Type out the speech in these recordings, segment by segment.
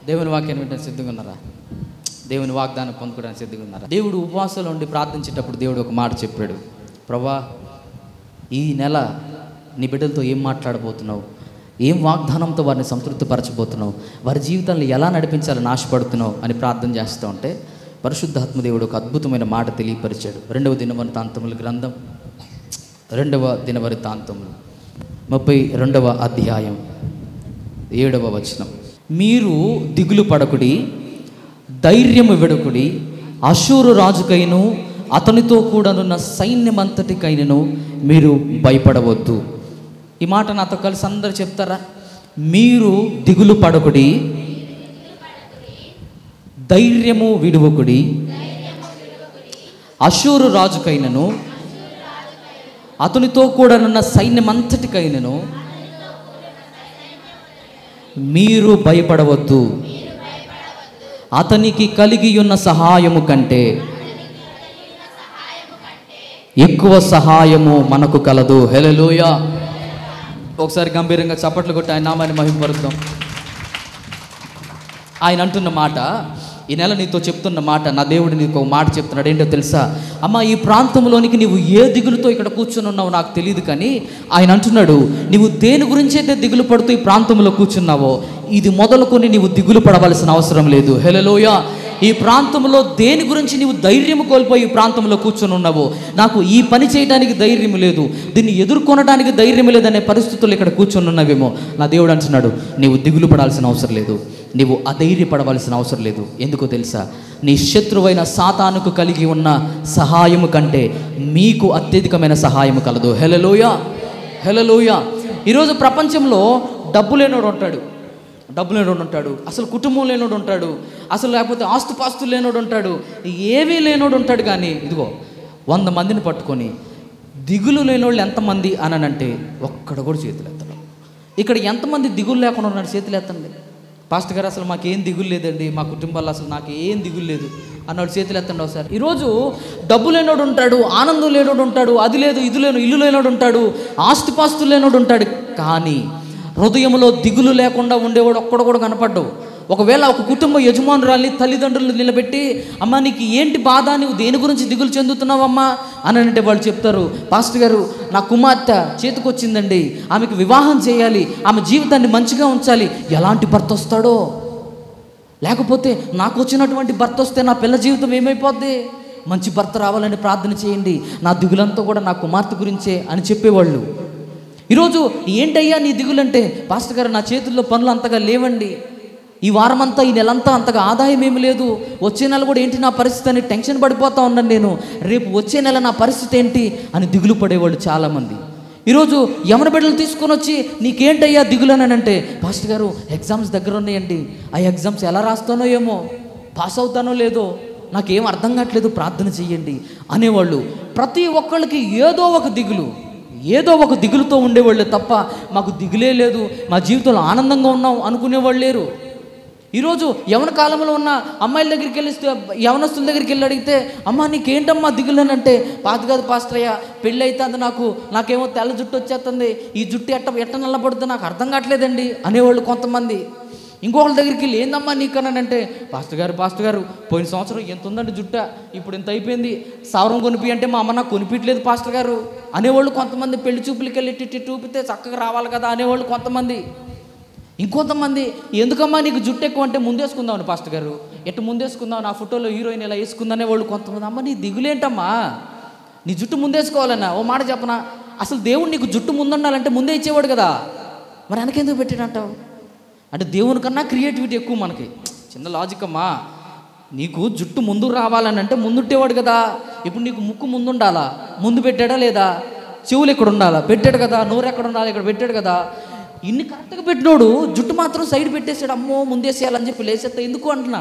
దేవుని వాక్యాన్ని వింటాను సిద్ధంగా ఉన్నారా దేవుని వాగ్దానం పొందుకోవడానికి సిద్ధంగా ఉన్నారా దేవుడు ఉపవాసంలో ఉండి ప్రార్థించేటప్పుడు దేవుడు ఒక మాట చెప్పాడు ప్రభా ఈ నెల నీ బిడ్డలతో ఏం మాట్లాడబోతున్నావు ఏం వాగ్దానంతో వారిని సంతృప్తిపరచబోతున్నావు వారి జీవితాన్ని ఎలా నడిపించాలని ఆశపడుతున్నావు అని ప్రార్థన చేస్తూ ఉంటే పరిశుద్ధాత్మ దేవుడు ఒక అద్భుతమైన మాట తెలియపరిచాడు రెండవ దినవృత్తాంతముల గ్రంథం రెండవ దినవృత్తాంతములు ముప్పై రెండవ అధ్యాయం ఏడవ వచనం మీరు దిగులు పడకుడి ధైర్యము విడకుడి అశూరు రాజుకైను అతనితో కూడానున్న సైన్యమంతటికైనను మీరు భయపడవద్దు ఈ మాట నాతో కలిసి అందరు చెప్తారా మీరు దిగులు పడకుడి ధైర్యము విడువకుడి అశూరు రాజుకైనను అతనితో కూడానున్న సైన్యమంతటికైనను మీరు భయపడవద్దు అతనికి కలిగి ఉన్న సహాయము కంటే ఎక్కువ సహాయము మనకు కలదు హెలలోయ ఒకసారి గంభీరంగా చప్పట్లు కొట్టి ఆయన నామాన్ని మహింపరుద్దాం ఆయన అంటున్న మాట ఈ నెల నీతో చెప్తున్న మాట నా దేవుడు నీకు ఒక మాట చెప్తున్నాడు ఏంటో తెలుసా అమ్మ ఈ ప్రాంతంలోనికి నీవు ఏ దిగులుతో ఇక్కడ కూర్చొని ఉన్నావు నాకు తెలియదు కానీ ఆయన అంటున్నాడు నీవు దేని గురించి అయితే దిగులు పడుతూ ఈ ప్రాంతంలో కూర్చున్నావో ఇది మొదలుకొని నీవు దిగులు పడవలసిన అవసరం లేదు హెలలోయ ఈ ప్రాంతంలో దేని గురించి నీవు ధైర్యం కోల్పోయి ఈ ప్రాంతంలో కూర్చొని ఉన్నావో నాకు ఈ పని చేయడానికి ధైర్యం లేదు దీన్ని ఎదుర్కొనడానికి ధైర్యం లేదనే పరిస్థితుల్లో ఇక్కడ కూర్చొని ఉన్నావేమో నా దేవుడు అంటున్నాడు నీవు దిగులు పడాల్సిన అవసరం లేదు నీవు అధైర్యపడవలసిన అవసరం లేదు ఎందుకో తెలుసా నీ శత్రువైన సాతానుకు కలిగి ఉన్న సహాయము కంటే మీకు అత్యధికమైన సహాయము కలదు హెలలోయ హెలలోయ ఈరోజు ప్రపంచంలో డబ్బు లేనోడు ఉంటాడు డబ్బు లేనోడు ఉంటాడు అసలు కుటుంబం లేనోడు ఉంటాడు అసలు లేకపోతే ఆస్తుపాస్తులు లేనోడు ఉంటాడు ఏవీ లేనోడు ఉంటాడు కానీ ఇదిగో వంద మందిని పట్టుకొని దిగులు లేనోళ్ళు ఎంతమంది అని అంటే ఒక్కడ కూడా చేతులు ఎత్తడం ఇక్కడ ఎంతమంది దిగులు లేకుండా ఉన్నాడు చేతులు ఎత్తండి పాస్టర్ గారు అసలు మాకేం దిగులు లేదండి మా కుటుంబాల్లో అసలు నాకు ఏం దిగులు లేదు అన్నాడు చేతులు ఎత్తండి ఒకసారి ఈరోజు డబ్బు లేనోడు ఉంటాడు ఆనందం లేనోడు ఉంటాడు అది లేదు ఇది లేను ఇల్లు లేనోడు ఉంటాడు ఆస్తిపాస్తులు లేనోడు ఉంటాడు కానీ హృదయంలో దిగులు లేకుండా ఉండేవాడు ఒక్కడు కూడా కనపడ్డావు ఒకవేళ ఒక కుటుంబ యజమానురాల్ని తల్లిదండ్రులు నిలబెట్టి అమ్మ నీకు ఏంటి బాధ నువ్వు దేని గురించి దిగులు చెందుతున్నావమ్మా అని అంటే వాళ్ళు చెప్తారు పాస్టర్ గారు నా కుమార్తె చేతికొచ్చిందండి ఆమెకు వివాహం చేయాలి ఆమె జీవితాన్ని మంచిగా ఉంచాలి ఎలాంటి భర్త వస్తాడో లేకపోతే నాకు వచ్చినటువంటి భర్త వస్తే నా పిల్ల జీవితం ఏమైపోద్ది మంచి భర్త రావాలని ప్రార్థన చేయండి నా దిగులంతా కూడా నా కుమార్తె గురించే అని చెప్పేవాళ్ళు ఈరోజు ఏంటయ్యా నీ దిగులంటే పాస్టర్ గారు నా చేతుల్లో పనులు అంతగా లేవండి ఈ వారమంతా ఈ నెలంతా అంతగా ఆదాయం ఏమి లేదు వచ్చే నెల కూడా ఏంటి నా పరిస్థితి అని టెన్షన్ పడిపోతా ఉన్నాను నేను రేపు వచ్చే నెల నా పరిస్థితి ఏంటి అని దిగులు పడేవాళ్ళు చాలామంది ఈరోజు యమన బిడ్డలు తీసుకొని వచ్చి నీకేంటయ్యా దిగులనని అంటే పాస్టర్ గారు ఎగ్జామ్స్ దగ్గర ఉన్నాయండి ఆ ఎగ్జామ్స్ ఎలా రాస్తానో ఏమో పాస్ అవుతానో లేదో నాకేం అర్థం కావట్లేదు ప్రార్థన చెయ్యండి అనేవాళ్ళు ప్రతి ఒక్కళ్ళకి ఏదో ఒక దిగులు ఏదో ఒక దిగులుతో ఉండేవాళ్ళు తప్ప మాకు దిగులే లేదు మా జీవితంలో ఆనందంగా ఉన్నాం అనుకునేవాళ్ళు లేరు ఈరోజు యవన కాలంలో ఉన్న అమ్మాయిల దగ్గరికి వెళ్ళి యవనస్తుల దగ్గరికి వెళ్ళి అడిగితే అమ్మ నీకేంటమ్మా దిగులేనంటే పాత కాదు పాస్టరయ్య పెళ్ళి అవుతుంది నాకు నాకేమో తెల్ల జుట్టు వచ్చేస్తుంది ఈ జుట్టు ఎట్ట ఎట్ట నల్లబడుతుంది నాకు అర్థం కావట్లేదండి అనేవాళ్ళు కొంతమంది ఇంకొకళ్ళ దగ్గరికి వెళ్ళి ఏందమ్మా నీకనంటే పాస్టర్ గారు పాస్టర్ గారు పోయిన సంవత్సరం ఎంత ఉందండి జుట్ట ఇప్పుడు ఇంత అయిపోయింది సవరం కొనిపి అంటే మా అమ్మ నాకు కొనిపించలేదు పాస్టర్ గారు అనేవాళ్ళు కొంతమంది పెళ్లి చూపులకి వెళ్ళి టిట్టి చూపితే చక్కగా రావాలి కదా అనేవాళ్ళు కొంతమంది ఇంకొంతమంది ఎందుకమ్మా నీకు జుట్టు ఎక్కువ అంటే ముందేసుకుందామని పాస్టర్ గారు ఎట్టు ముందేసుకుందాం నా ఫోటోలో హీరోయిన్ ఇలా వేసుకుందనే వాళ్ళు కొంతమంది అమ్మ నీ దిగులేంటమ్మా నీ జుట్టు ముందేసుకోవాలన్నా ఓ మాట చెప్పనా అసలు దేవుడు నీకు జుట్టు ముందుండాలంటే ముందే ఇచ్చేవాడు కదా మరి వెనకెందుకు పెట్టాడంటావు అంటే దేవుని కన్నా క్రియేటివిటీ ఎక్కువ మనకి చిన్న లాజిక్ అమ్మా నీకు జుట్టు ముందు రావాలని అంటే ముందుంటేవాడు కదా ఇప్పుడు నీకు ముక్కు ముందు ఉండాలా ముందు పెట్టాడా లేదా చెవులు ఎక్కడ ఉండాలా పెట్టాడు కదా నోరు ఎక్కడ ఉండాలి ఇక్కడ పెట్టాడు కదా ఇన్ని కరెక్ట్గా పెట్టినోడు జుట్టు మాత్రం సైడ్ పెట్టేసాడు అమ్మో ముందేసేయాలని చెప్పి లేసేస్తా ఎందుకు అంటున్నా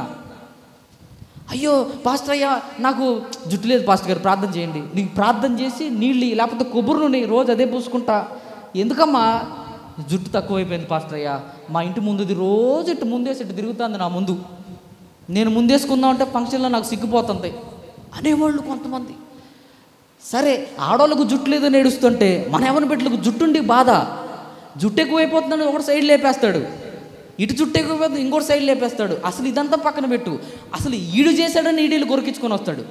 అయ్యో పాస్టర్ అయ్యా నాకు జుట్టు లేదు పాస్టర్ గారు ప్రార్థన చేయండి నీకు ప్రార్థన చేసి నీళ్ళు ఇయ్యి, లేకపోతే కొబ్బరి నూనె రోజు అదే పూసుకుంటా ఎందుకమ్మా జుట్టు తక్కువైపోయింది పాస్టర్ అయ్యా మా ఇంటి ముందుది రోజు ఇటు ముందేసి ఇటు తిరుగుతుంది నా ముందు నేను ముందేసుకుందాం అంటే ఫంక్షన్లో నాకు సిగ్గిపోతుంది అనేవాళ్ళు కొంతమంది సరే ఆడవాళ్ళకు జుట్టు లేదని ఏడుస్తుంటే మన ఎవరి బిడ్డలకు జుట్టుండి బాధ జుట్టు ఎక్కువైపోతుందని ఒకటి సైడ్ లేపేస్తాడు ఇటు చుట్టే ఇంకోటి సైడ్ లేపేస్తాడు అసలు ఇదంతా పక్కన పెట్టు అసలు ఈడు చేశాడని ఈడీలు కొరికించుకొని వస్తాడు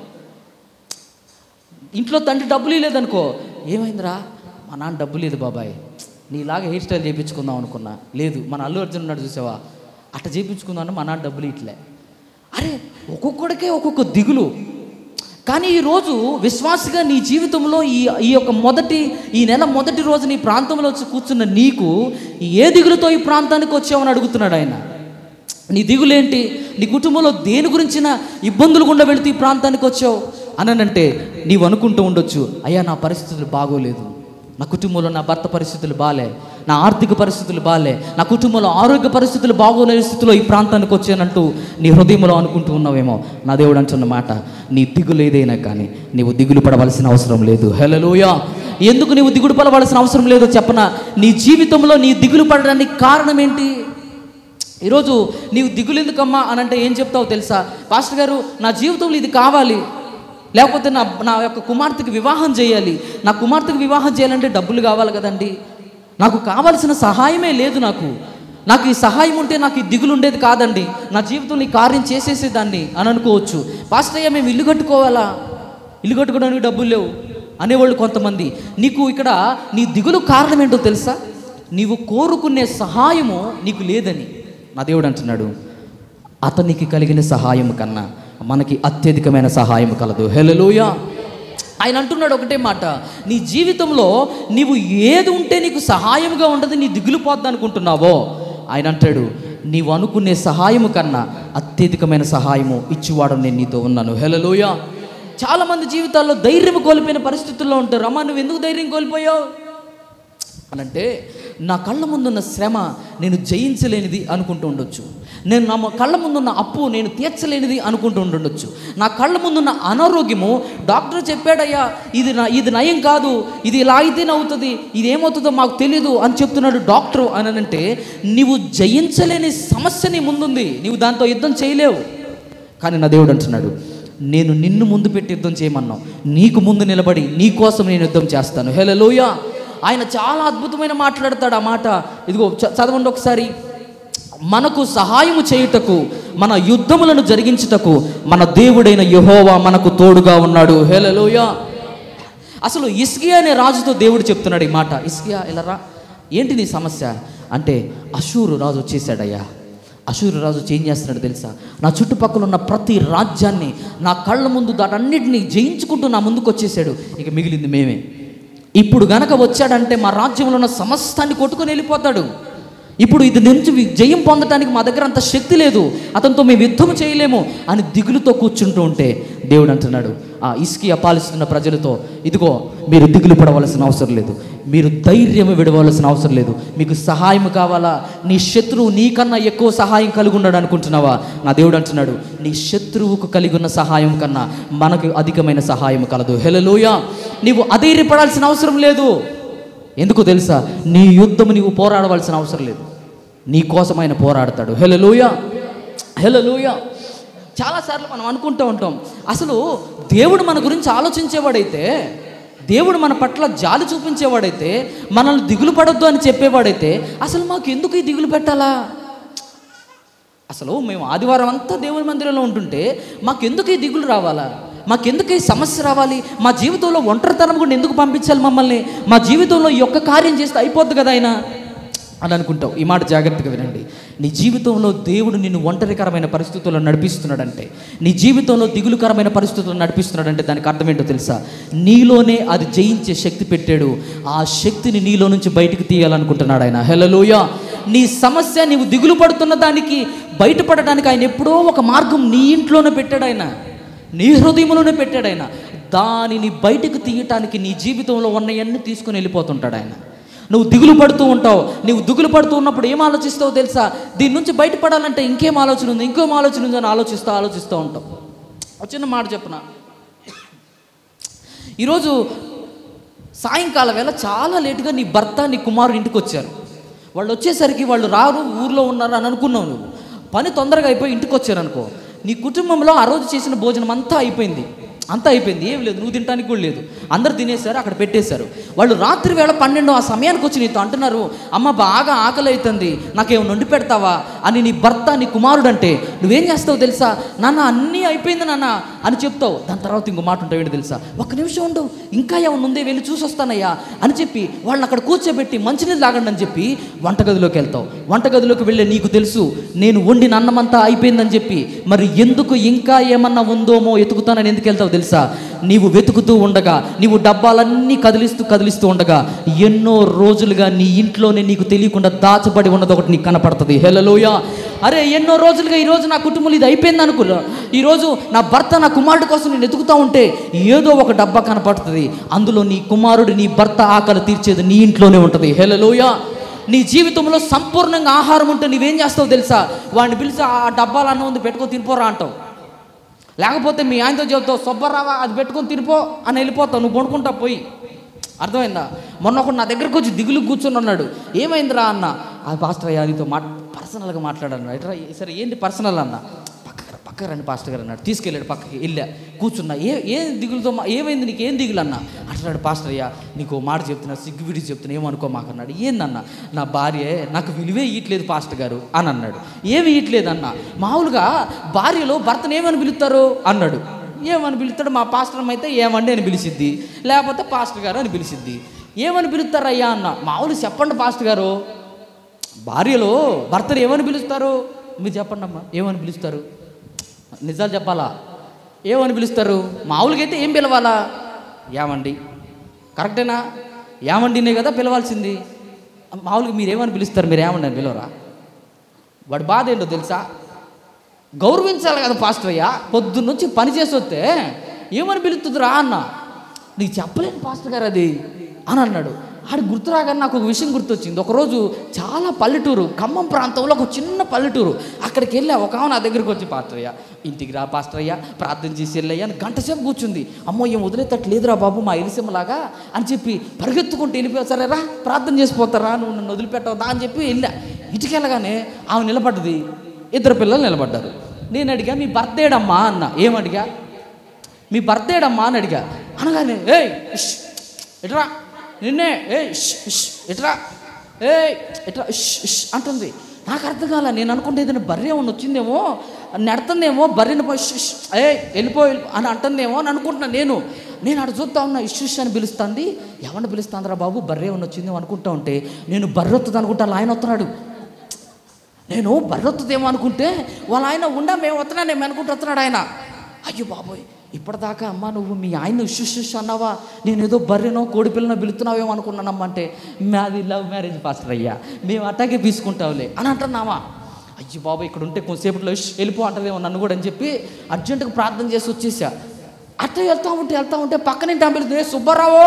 ఇంట్లో తండ్రి డబ్బులు లేదనుకో ఏమైందిరా మా నాన్న డబ్బు లేదు బాబాయ్ నీలాగా హెయిర్ స్టైల్ చేయించుకుందాం అనుకున్నా లేదు మన అల్లు అర్జున్ ఉన్నాడు చూసావా అట్ట చేయించుకుందాం అంటే మా నాన్న డబ్బులు ఇట్లే అరే ఒక్కొక్కడికే ఒక్కొక్క దిగులు కానీ ఈరోజు విశ్వాసగా నీ జీవితంలో ఈ ఈ యొక్క మొదటి ఈ నెల మొదటి రోజు నీ ప్రాంతంలో వచ్చి కూర్చున్న నీకు ఏ దిగులుతో ఈ ప్రాంతానికి వచ్చావని అడుగుతున్నాడు ఆయన నీ దిగులేంటి నీ కుటుంబంలో దేని గురించిన ఇబ్బందులు గుండా వెళుతూ ఈ ప్రాంతానికి వచ్చావు అనంటే నీవు అనుకుంటూ ఉండొచ్చు అయ్యా నా పరిస్థితులు బాగోలేదు నా కుటుంబంలో నా భర్త పరిస్థితులు బాలే నా ఆర్థిక పరిస్థితులు బాలే నా కుటుంబంలో ఆరోగ్య పరిస్థితులు బాగోలేని స్థితిలో ఈ ప్రాంతానికి వచ్చానంటూ నీ హృదయంలో అనుకుంటూ ఉన్నావేమో నా దేవుడు అంటున్న మాట నీ దిగులు ఏదైనా కానీ నీవు దిగులు పడవలసిన అవసరం లేదు హెలలోయ ఎందుకు నీవు దిగులు పడవలసిన అవసరం లేదో చెప్పనా నీ జీవితంలో నీ దిగులు పడడానికి కారణం ఏంటి ఈరోజు నీవు దిగులెందుకమ్మా అని అంటే ఏం చెప్తావు తెలుసా పాస్టర్ గారు నా జీవితంలో ఇది కావాలి లేకపోతే నా నా యొక్క కుమార్తెకి వివాహం చేయాలి నా కుమార్తెకి వివాహం చేయాలంటే డబ్బులు కావాలి కదండి నాకు కావాల్సిన సహాయమే లేదు నాకు నాకు ఈ సహాయం ఉంటే నాకు ఈ దిగులు ఉండేది కాదండి నా జీవితంలో ఈ కార్యం చేసేసేదాన్ని అని అనుకోవచ్చు పాస్టర్ అయ్యా మేము ఇల్లు కట్టుకోవాలా ఇల్లు కట్టుకోవడానికి డబ్బులు లేవు అనేవాళ్ళు కొంతమంది నీకు ఇక్కడ నీ దిగులు కారణం ఏంటో తెలుసా నీవు కోరుకునే సహాయము నీకు లేదని నా దేవుడు అంటున్నాడు అతనికి కలిగిన సహాయం కన్నా మనకి అత్యధికమైన సహాయం కలదు హెలలోయ ఆయన అంటున్నాడు ఒకటే మాట నీ జీవితంలో నీవు ఏది ఉంటే నీకు సహాయంగా ఉండదు నీ దిగులు పోద్ది అనుకుంటున్నావో ఆయన అంటాడు నీవు అనుకునే సహాయము కన్నా అత్యధికమైన సహాయము ఇచ్చివాడు నేను నీతో ఉన్నాను హెలలోయ చాలామంది జీవితాల్లో ధైర్యం కోల్పోయిన పరిస్థితుల్లో ఉంటారు అమ్మా నువ్వు ఎందుకు ధైర్యం కోల్పోయావు అనంటే నా కళ్ళ ముందున్న శ్రమ నేను జయించలేనిది అనుకుంటూ ఉండొచ్చు నేను నా కళ్ళ ముందున్న అప్పు నేను తీర్చలేనిది అనుకుంటూ ఉండొచ్చు నా కళ్ళ ముందున్న అనారోగ్యము డాక్టర్ చెప్పాడయ్యా ఇది నా ఇది నయం కాదు ఇది ఇలా అయితేనే అవుతుంది ఇది ఏమవుతుందో మాకు తెలియదు అని చెప్తున్నాడు డాక్టర్ అని అంటే నీవు జయించలేని సమస్య నీ ముందుంది నీవు దాంతో యుద్ధం చేయలేవు కానీ నా దేవుడు అంటున్నాడు నేను నిన్ను ముందు పెట్టి యుద్ధం చేయమన్నావు నీకు ముందు నిలబడి నీ కోసం నేను యుద్ధం చేస్తాను హెలలోయ ఆయన చాలా అద్భుతమైన మాట్లాడతాడు ఆ మాట ఇదిగో చ- చదవండి ఒకసారి మనకు సహాయము చేయుటకు మన యుద్ధములను జరిగించుటకు మన దేవుడైన యెహోవా మనకు తోడుగా ఉన్నాడు హెలలోయ అసలు ఇస్కియా అనే రాజుతో దేవుడు చెప్తున్నాడు ఈ మాట ఇస్కియా ఇలా రా ఏంటి నీ సమస్య అంటే అశూరు రాజు వచ్చేసాడయ్యా అశూరు రాజు వచ్చి ఏం చేస్తున్నాడు తెలుసా నా చుట్టుపక్కల ఉన్న ప్రతి రాజ్యాన్ని నా కళ్ళ ముందు దాటన్నిటిని జయించుకుంటూ నా ముందుకు వచ్చేసాడు ఇక మిగిలింది మేమే ఇప్పుడు గనక వచ్చాడంటే మా రాజ్యంలో ఉన్న సమస్తాన్ని కొట్టుకొని వెళ్ళిపోతాడు ఇప్పుడు ఇది నుంచి వి- జయం పొందడానికి మా దగ్గర అంత శక్తి లేదు అతనితో మేము యుద్ధం చేయలేము అని దిగులుతో కూర్చుంటూ ఉంటే దేవుడు అంటున్నాడు ఆ ఇసుకి అపాలిస్తున్న ప్రజలతో ఇదిగో మీరు దిగులు పడవలసిన అవసరం లేదు మీరు ధైర్యం విడవలసిన అవసరం లేదు మీకు సహాయం కావాలా నీ శత్రువు నీకన్నా ఎక్కువ సహాయం కలిగి ఉన్నాడు అనుకుంటున్నావా నా దేవుడు అంటున్నాడు నీ శత్రువుకు కలిగి ఉన్న సహాయం కన్నా మనకు అధికమైన సహాయం కలదు హెలలోయ నీవు అధైర్యపడాల్సిన అవసరం లేదు ఎందుకు తెలుసా నీ యుద్ధము నీవు పోరాడవలసిన అవసరం లేదు నీ కోసం ఆయన పోరాడతాడు హెలలోయ హెలలోయ చాలాసార్లు మనం అనుకుంటూ ఉంటాం అసలు దేవుడు మన గురించి ఆలోచించేవాడైతే దేవుడు మన పట్ల జాలి చూపించేవాడైతే మనల్ని దిగులు పడొద్దు అని చెప్పేవాడైతే అసలు మాకు ఎందుకు ఈ దిగులు పెట్టాలా అసలు మేము ఆదివారం అంతా దేవుని మందిరంలో ఉంటుంటే మాకెందుకు ఈ దిగులు రావాలా మాకెందుకు ఈ సమస్య రావాలి మా జీవితంలో ఒంటరితనం కూడా ఎందుకు పంపించాలి మమ్మల్ని మా జీవితంలో ఈ ఒక్క కార్యం చేస్తే అయిపోద్ది కదా ఆయన అని అనుకుంటావు ఈ మాట జాగ్రత్తగా వినండి నీ జీవితంలో దేవుడు నిన్ను ఒంటరికరమైన పరిస్థితుల్లో నడిపిస్తున్నాడంటే నీ జీవితంలో దిగులుకరమైన పరిస్థితుల్లో నడిపిస్తున్నాడంటే దానికి అర్థం ఏంటో తెలుసా నీలోనే అది జయించే శక్తి పెట్టాడు ఆ శక్తిని నీలో నుంచి బయటికి తీయాలనుకుంటున్నాడు ఆయన హెలలోయ నీ సమస్య నీవు దిగులు పడుతున్న దానికి బయటపడడానికి ఆయన ఎప్పుడో ఒక మార్గం నీ ఇంట్లోనే పెట్టాడు ఆయన నీ హృదయంలోనే పెట్టాడు ఆయన దానిని బయటకు తీయటానికి నీ జీవితంలో ఉన్నవన్నీ తీసుకొని వెళ్ళిపోతుంటాడు ఆయన నువ్వు దిగులు పడుతూ ఉంటావు నువ్వు దిగులు పడుతూ ఉన్నప్పుడు ఏం ఆలోచిస్తావో తెలుసా దీని నుంచి బయటపడాలంటే ఇంకేం ఆలోచన ఉంది ఇంకో ఆలోచన ఉంది అని ఆలోచిస్తూ ఆలోచిస్తూ ఉంటావు ఒక చిన్న మాట చెప్పనా ఈరోజు సాయంకాలం వేళ చాలా లేటుగా నీ భర్త నీ కుమారుడు ఇంటికి వచ్చారు వాళ్ళు వచ్చేసరికి వాళ్ళు రారు ఊర్లో ఉన్నారు అని అనుకున్నావు నువ్వు పని తొందరగా అయిపోయి ఇంటికి వచ్చారు అనుకో నీ కుటుంబంలో ఆ రోజు చేసిన భోజనం అంతా అయిపోయింది అంతా అయిపోయింది ఏం లేదు నువ్వు తినడానికి కూడా లేదు అందరు తినేశారు అక్కడ పెట్టేశారు వాళ్ళు రాత్రి వేళ పన్నెండు ఆ సమయానికి వచ్చి నీతో అంటున్నారు అమ్మ బాగా ఆకలి అవుతుంది నాకేమో వండి పెడతావా అని నీ భర్త నీ కుమారుడు అంటే నువ్వేం చేస్తావు తెలుసా నాన్న అన్నీ అయిపోయింది నాన్న అని చెప్తావు దాని తర్వాత ఇంకో మాట ఉంటావు ఏంటి తెలుసా ఒక్క నిమిషం ఉండు ఇంకా ఏమన్నా ఉందే వెళ్ళి చూసి వస్తానయ్యా అని చెప్పి వాళ్ళని అక్కడ కూర్చోబెట్టి మంచినీళ్ళు తాగండి అని చెప్పి వంటగదిలోకి వెళ్తావు వంటగదిలోకి వెళ్ళే నీకు తెలుసు నేను వండిన అన్నమంతా అయిపోయిందని చెప్పి మరి ఎందుకు ఇంకా ఏమన్నా ఉందోమో ఎతుకుతానని ఎందుకు వెళ్తావు తెలుసా నీవు వెతుకుతూ ఉండగా నీవు డబ్బాలన్నీ కదిలిస్తూ కదిలిస్తూ ఉండగా ఎన్నో రోజులుగా నీ ఇంట్లోనే నీకు తెలియకుండా దాచబడి ఉన్నది ఒకటి నీకు కనపడుతుంది హెలలోయ అరే ఎన్నో రోజులుగా ఈరోజు నా కుటుంబంలో ఇది అయిపోయింది అనుకున్నా ఈరోజు నా భర్త నా కుమారుడు కోసం నేను ఎతుకుతూ ఉంటే ఏదో ఒక డబ్బా కనపడుతుంది అందులో నీ కుమారుడు నీ భర్త ఆకలి తీర్చేది నీ ఇంట్లోనే ఉంటుంది హెలలోయ నీ జీవితంలో సంపూర్ణంగా ఆహారం ఉంటే నువ్వేం చేస్తావు తెలుసా వాడిని పిలిచి ఆ డబ్బాలు అన్న ఉంది పెట్టుకొని తినిపోరా అంటావు లేకపోతే మీ ఆయనతో చెబుతావు సొబ్బరావా అది పెట్టుకొని తినిపో అని వెళ్ళిపోతావు నువ్వు కొనుక్కుంటా పోయి అర్థమైందా మొన్న ఒకడు నా దగ్గరకు వచ్చి దిగులు కూర్చొని ఉన్నాడు ఏమైందిరా అన్న ఆ పాస్టర్ అయ్యా నీతో మాట్ పర్సనల్గా మాట్లాడాను ఎట్రా సరే ఏంటి పర్సనల్ అన్న పక్కన పక్క రండి పాస్టర్ గారు అన్నాడు తీసుకెళ్ళాడు పక్కకి వెళ్ళా కూర్చున్నా ఏ ఏం దిగులుతో మా- ఏమైంది నీకు ఏం దిగులు అన్న అంటున్నాడు పాస్టర్ అయ్యా నీకు ఓ మాట చెప్తున్నా సిగ్గు విడిచి చెప్తున్నా ఏమనుకో మాకన్నాడు ఏందన్న నా భార్య నాకు విలువే ఇయట్లేదు పాస్టర్ గారు అని అన్నాడు ఏమి ఇయట్లేదు అన్న మామూలుగా భార్యలో భర్తను ఏమని పిలుస్తారు అన్నాడు ఏమని పిలుస్తాడు మా పాస్టర్ అయితే ఏమండి అని పిలిచిద్ది లేకపోతే పాస్టర్ గారు అని పిలిచిద్ది ఏమని పిలుస్తారయ్యా అన్న మామూలు చెప్పండి పాస్టర్ గారు భార్యలో భర్తను ఏమని పిలుస్తారు మీరు చెప్పండి అమ్మా ఏమని పిలుస్తారు నిజాలు చెప్పాలా ఏమని పిలుస్తారు మామూలుగా అయితే ఏం పిలవాలా ఏమండి కరెక్టేనా ఏమండినే కదా పిలవాల్సింది మామూలుగా మీరు ఏమని పిలుస్తారు మీరు ఏమండి అని పిలవరా వాడి బాధ ఏంటో తెలుసా గౌరవించాలి కదా పాస్టర్ అయ్యా పొద్దున్న నుంచి పని చేసి వస్తే ఏమని పిలుస్తుందిరా అన్న నీకు చెప్పలేను పాస్టర్ గారు అది అని అన్నాడు ఆడు గుర్తురాగానే నాకు ఒక విషయం గుర్తొచ్చింది ఒకరోజు చాలా పల్లెటూరు ఖమ్మం ప్రాంతంలో ఒక చిన్న పల్లెటూరు అక్కడికి వెళ్ళా ఒక ఆమె నా దగ్గరికి వచ్చి పాస్టర్ అయ్యా ఇంటికి రా పాస్టర్ అయ్యా ప్రార్థన చేసి వెళ్ళయ్యా అని గంట సేపు కూర్చుంది అమ్మో ఏం వదిలేటట్లేదురా బాబు మా ఎలిసెమ్మలాగా అని చెప్పి పరిగెత్తుకుంటూ వెళ్ళిపోయా సరే రా ప్రార్థన చేసిపోతారా నువ్వు నన్ను వదిలిపెట్టవద్దా అని చెప్పి వెళ్ళా ఇంటికి వెళ్ళగానే ఆమె నిలబడ్డది ఇద్దరు పిల్లలు నిలబడ్డారు నేను అడిగా మీ బర్త్డేడమ్మా అన్న ఏమడిగా మీ బర్త్డేడమ్మా అని అడిగా అనగానే ఏయ్ ఇష్, ఇట్రా నిన్నే ఏయ్ ఇష్, ఇష్, ఇట్రా ఏయ్ ఇట్రా ఇష్, ఇష్ అంటుంది నాకు అర్థం కాల నేను అనుకుంటే ఏదైనా బర్రె ఏమన్నా వచ్చిందేమో నెడుతుందేమో బర్రెని పోయి ఇష్, ఇష్, ఏయ్ వెళ్ళిపో వెళ్ళిపో అని అంటుందేమో అని అనుకుంటున్నాను నేను నేను అక్కడ చూస్తా ఉన్నా ఇష్ ఇష్ అని పిలుస్తుంది ఎవరిని పిలుస్తుందిరా బాబు బర్రె ఏమన్నా వచ్చిందేమో అనుకుంటా ఉంటే నేను బర్రె వస్తుంది అనుకుంటా ఆయన వస్తున్నాడు నేను బర్రొత్తుదేమో అనుకుంటే వాళ్ళ ఆయన ఉండా మేము వస్తున్నా నేను అనుకుంటూ వస్తున్నాడు ఆయన అయ్యో బాబోయ్ ఇప్పటిదాకా అమ్మ నువ్వు మీ ఆయన శుశ్రూష అన్నావా నేను ఏదో బర్రెనో కోడి పిల్లనో పిలుతున్నావేమో అనుకున్నానమ్మా అంటే మాది లవ్ మ్యారేజ్ పాస్టర్ అయ్యా మేము అట్టాగే తీసుకుంటావులే అని అంటున్నామా అయ్యో బాబు ఇక్కడ ఉంటే కొంతసేపట్లో "ఇష్, వెళ్ళిపో అంటదేమో నన్ను కూడా అని చెప్పి అర్జెంటుగా ప్రార్థన చేసి వచ్చేసా అట్ట వెళ్తా ఉంటే వెళ్తా ఉంటే పక్కనింటి ఆమె పిలుస్తుంది, "ఏ సుబ్బారావు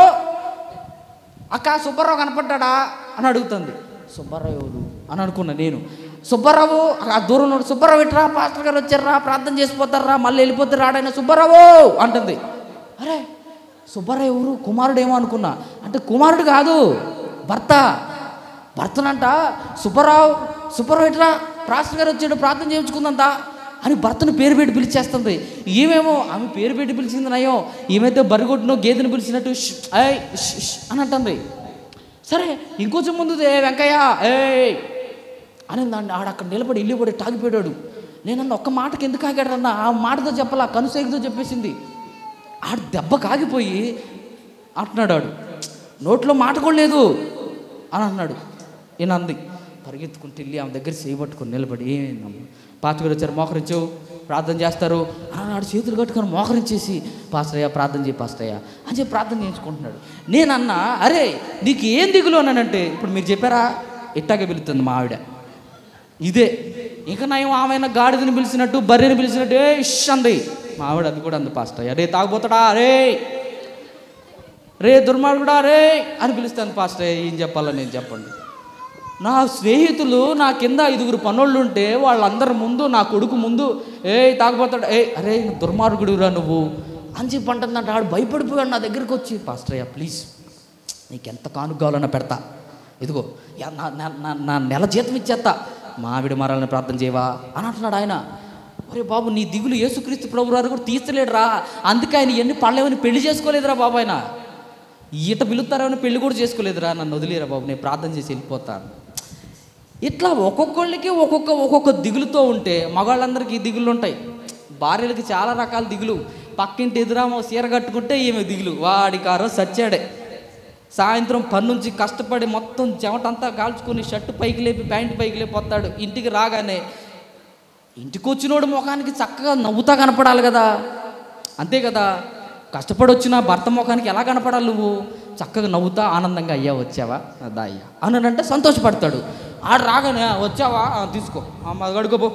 అక్క సుబ్బారావు కనపడ్డా అని అడుగుతుంది సుబ్బారావు ఎవరు అని అనుకున్నా నేను సుబ్బారావు ఆ దూరం నుండి సుబ్బారావు ఇట్రా పాస్టర్ గారు వచ్చారా ప్రార్థన చేసిపోతారా మళ్ళీ వెళ్ళిపోతే రాడైనా సుబ్బారావు అంటుంది అరే సుబ్బారావు ఎవరు కుమారుడు ఏమో అనుకున్నా అంటే కుమారుడు కాదు భర్త భర్తనంట సుబ్బారావు సుబ్బారావు ఇట్రా పాస్టర్ గారు వచ్చాడు ప్రార్థన చేయించుకుందంతా అని భర్తను పేరు పెట్టి పిలిచేస్తుంది ఈమెమో ఆమె పేరు పెట్టి పిలిచింది నయం ఈమెతే బరిగొట్టునో గేదెను పిలిచినట్టు "ష్, ఏయ్ ష్, ష్" అని అంటుంది సరే ఇంకొంచెం ముందు ఏ వెంకయ్య ఏయ్ అని దాన్ని ఆడ అక్కడ నిలబడి ఇల్లు పడి తాగిపోయాడు నేనన్న ఒక్క మాటకి ఎందుకు ఆగాడన్నా ఆ మాటతో చెప్పాలా కనుసేగుతో చెప్పేసింది ఆడు దెబ్బ కాగిపోయి అంటున్నాడు ఆడు నోట్లో మాట కూడా లేదు అని అన్నాడు ఈయన అంది పరిగెత్తుకుంటూ వెళ్ళి ఆమె దగ్గర చేయబట్టుకొని నిలబడి ఏమైందమ్మా పాతగారు వచ్చారు మోకరించావు ప్రార్థన చేస్తారు అని ఆడు చేతులు కట్టుకొని మోకరించేసి పాస్టయ్య ప్రార్థన చేయి పాస్టయ్య అని చెప్పి ప్రార్థన చేయించుకుంటున్నాడు నేనన్నా అరే నీకు ఏం దిగులు అన్నానంటే ఇప్పుడు మీరు చెప్పారా ఇట్టాగే పిలుస్తుంది మా ఆవిడ ఇదే ఇంకా నయం ఆమె గాడిదని పిలిచినట్టు బర్రెని పిలిచినట్టు ఏ ఇష్ అంది మా ఆవిడ అది కూడా అంది పాస్టయ్య రే తాగుపోతాడా రే రే దుర్మార్గుడా రే అని పిలుస్తాను పాస్టర్ ఏం చెప్పాలో నేను చెప్పండి నా స్నేహితులు నా కింద ఐదుగురు పనోళ్ళు ఉంటే వాళ్ళందరి ముందు నా కొడుకు ముందు ఏ తాగబోతాడు ఏ అరే దుర్మార్గుడురా నువ్వు అని చెప్పి అంటుందంట ఆడు భయపడిపోయాడు నా దగ్గరికి వచ్చి పాస్టర్ అయ్యా ప్లీజ్ నీకు ఎంత కానుక కావాలన్నా పెడతా ఇదిగో యా, నా నా- నా- నా నెల జీతం ఇచ్చేస్తా మా ఆవిడ మరాలని ప్రార్థన చేయవా అని అంటున్నాడు ఆయన అరే బాబు నీ దిగులు యేసుక్రీస్తు ప్రభు వారు కూడా తీర్చలేడురా అందుకే ఆయన ఎన్ని పళ్ళేమని పెళ్లి చేసుకోలేదురా బాబు ఆయన ఈత పిలుస్తారేమని పెళ్లి కూడా చేసుకోలేదురా నన్ను వదిలేరా బాబు నేను ప్రార్థన చేసి వెళ్ళిపోతాను ఇట్లా ఒక్కొక్కళ్ళకి ఒక్కొక్క ఒక్కొక్క దిగులుతో ఉంటే మగాళ్ళందరికీ దిగులు ఉంటాయి భార్యలకి చాలా రకాల దిగులు పక్కింటి ఎదురామో చీర కట్టుకుంటే ఈమె దిగులు వాడి కారో సచ్చాడే సాయంత్రం పని నుంచి కష్టపడి మొత్తం చెమటంతా కాల్చుకొని షర్టు పైకి లేపి ప్యాంట్ పైకి లేపి వస్తాడు ఇంటికి రాగానే ఇంటికి వచ్చినోడు ముఖానికి చక్కగా నవ్వుతా కనపడాలి కదా అంతే కదా కష్టపడి వచ్చిన భర్త ముఖానికి ఎలా కనపడాలి నువ్వు చక్కగా నవ్వుతా ఆనందంగా అయ్యా వచ్చావా అదా అయ్యా అని అంటే సంతోషపడతాడు ఆడు రాగానే "ఆ, వచ్చావా "ఆ, తీసుకో అమ్మ గడుకోపో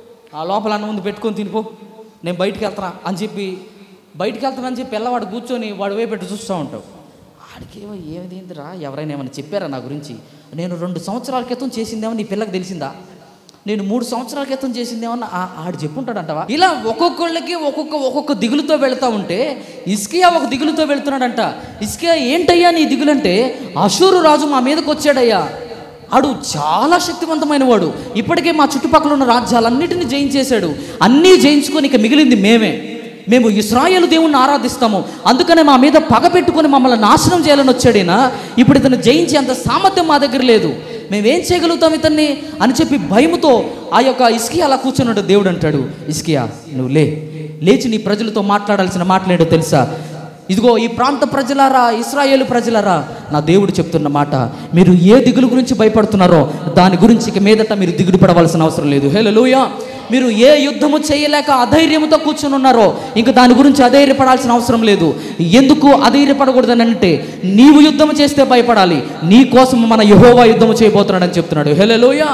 ఆ లోపల అన్న ముందు పెట్టుకొని తినిపో నేను బయటికి వెళ్తానా అని చెప్పి బయటికి వెళ్తానని చెప్పి పిల్లవాడు కూర్చొని వాడు వైపు పెట్టి చూస్తూ ఉంటావు ఆడికేమో ఏమిదేందిరా ఎవరైనా ఏమైనా చెప్పారా నా గురించి నేను రెండు సంవత్సరాల క్రితం చేసిందేమో నీ పిల్లకి తెలిసిందా నేను మూడు సంవత్సరాల క్రితం చేసిందేమన్నా ఆ- ఆడు చెప్పుంటాడంటవా ఇలా ఒక్కొక్కళ్ళకి ఒక్కొక్క ఒక్కొక్క దిగులుతో వెళ్తా ఉంటే ఇస్కియా ఒక దిగులుతో వెళ్తున్నాడంట ఇస్కియా ఏంటయ్యా నీ దిగులంటే అశూరు రాజు మా మీదకి వచ్చాడయ్యా ఆడు చాలా శక్తివంతమైన వాడు ఇప్పటికే మా చుట్టుపక్కల ఉన్న రాజ్యాలన్నిటిని జయించేశాడు అన్నీ జయించుకొని ఇక మిగిలింది మేమే మేము ఇస్రాయేల్ దేవుణ్ణి ఆరాధిస్తాము అందుకనే మా మీద పగ పెట్టుకొని మమ్మల్ని నాశనం చేయాలని వచ్చాడైనా ఇప్పుడు ఇతను జయించే అంత సామర్థ్యం మా దగ్గర లేదు మేమేం చేయగలుగుతాం ఇతన్ని అని చెప్పి భయముతో ఆ యొక్క ఇస్కియా అలా కూర్చున్నాడు దేవుడు అంటాడు ఇస్కియా నువ్వు లే లేచి నీ ప్రజలతో మాట్లాడాల్సిన మాట్లాడో తెలుసా ఇదిగో ఈ ప్రాంత ప్రజలారా ఇస్రాయేలు ప్రజలారా నా దేవుడు చెప్తున్న మాట మీరు ఏ దిగులు గురించి భయపడుతున్నారో దాని గురించి ఇక మీదట మీరు దిగులు పడవలసిన అవసరం లేదు హేలూయా మీరు ఏ యుద్ధము చేయలేక అధైర్యముతో కూర్చుని ఉన్నారో ఇంక దాని గురించి అధైర్యపడాల్సిన అవసరం లేదు ఎందుకు అధైర్యపడకూడదని అంటే నీవు యుద్ధము చేస్తే భయపడాలి నీ కోసం మన యహోవా యుద్ధము చేయబోతున్నాడని చెప్తున్నాడు హేలూయా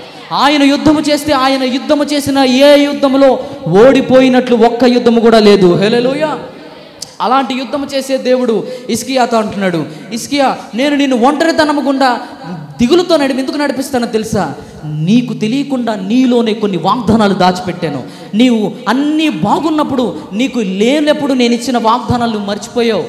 ఆయన యుద్ధము చేస్తే ఆయన యుద్ధము చేసిన ఏ యుద్ధములో ఓడిపోయినట్లు ఒక్క యుద్ధము కూడా లేదు హేలూయా అలాంటి యుద్ధం చేసే దేవుడు ఇస్కియాతో అంటున్నాడు ఇస్కియా నేను నిన్ను ఒంటరితనము గుండా దిగులుతో నడిపి ఎందుకు నడిపిస్తానో తెలుసా నీకు తెలియకుండా నీలోనే కొన్ని వాగ్దానాలు దాచిపెట్టాను నీవు అన్నీ బాగున్నప్పుడు నీకు లేనప్పుడు నేను ఇచ్చిన వాగ్దానాలు నువ్వు మర్చిపోయావు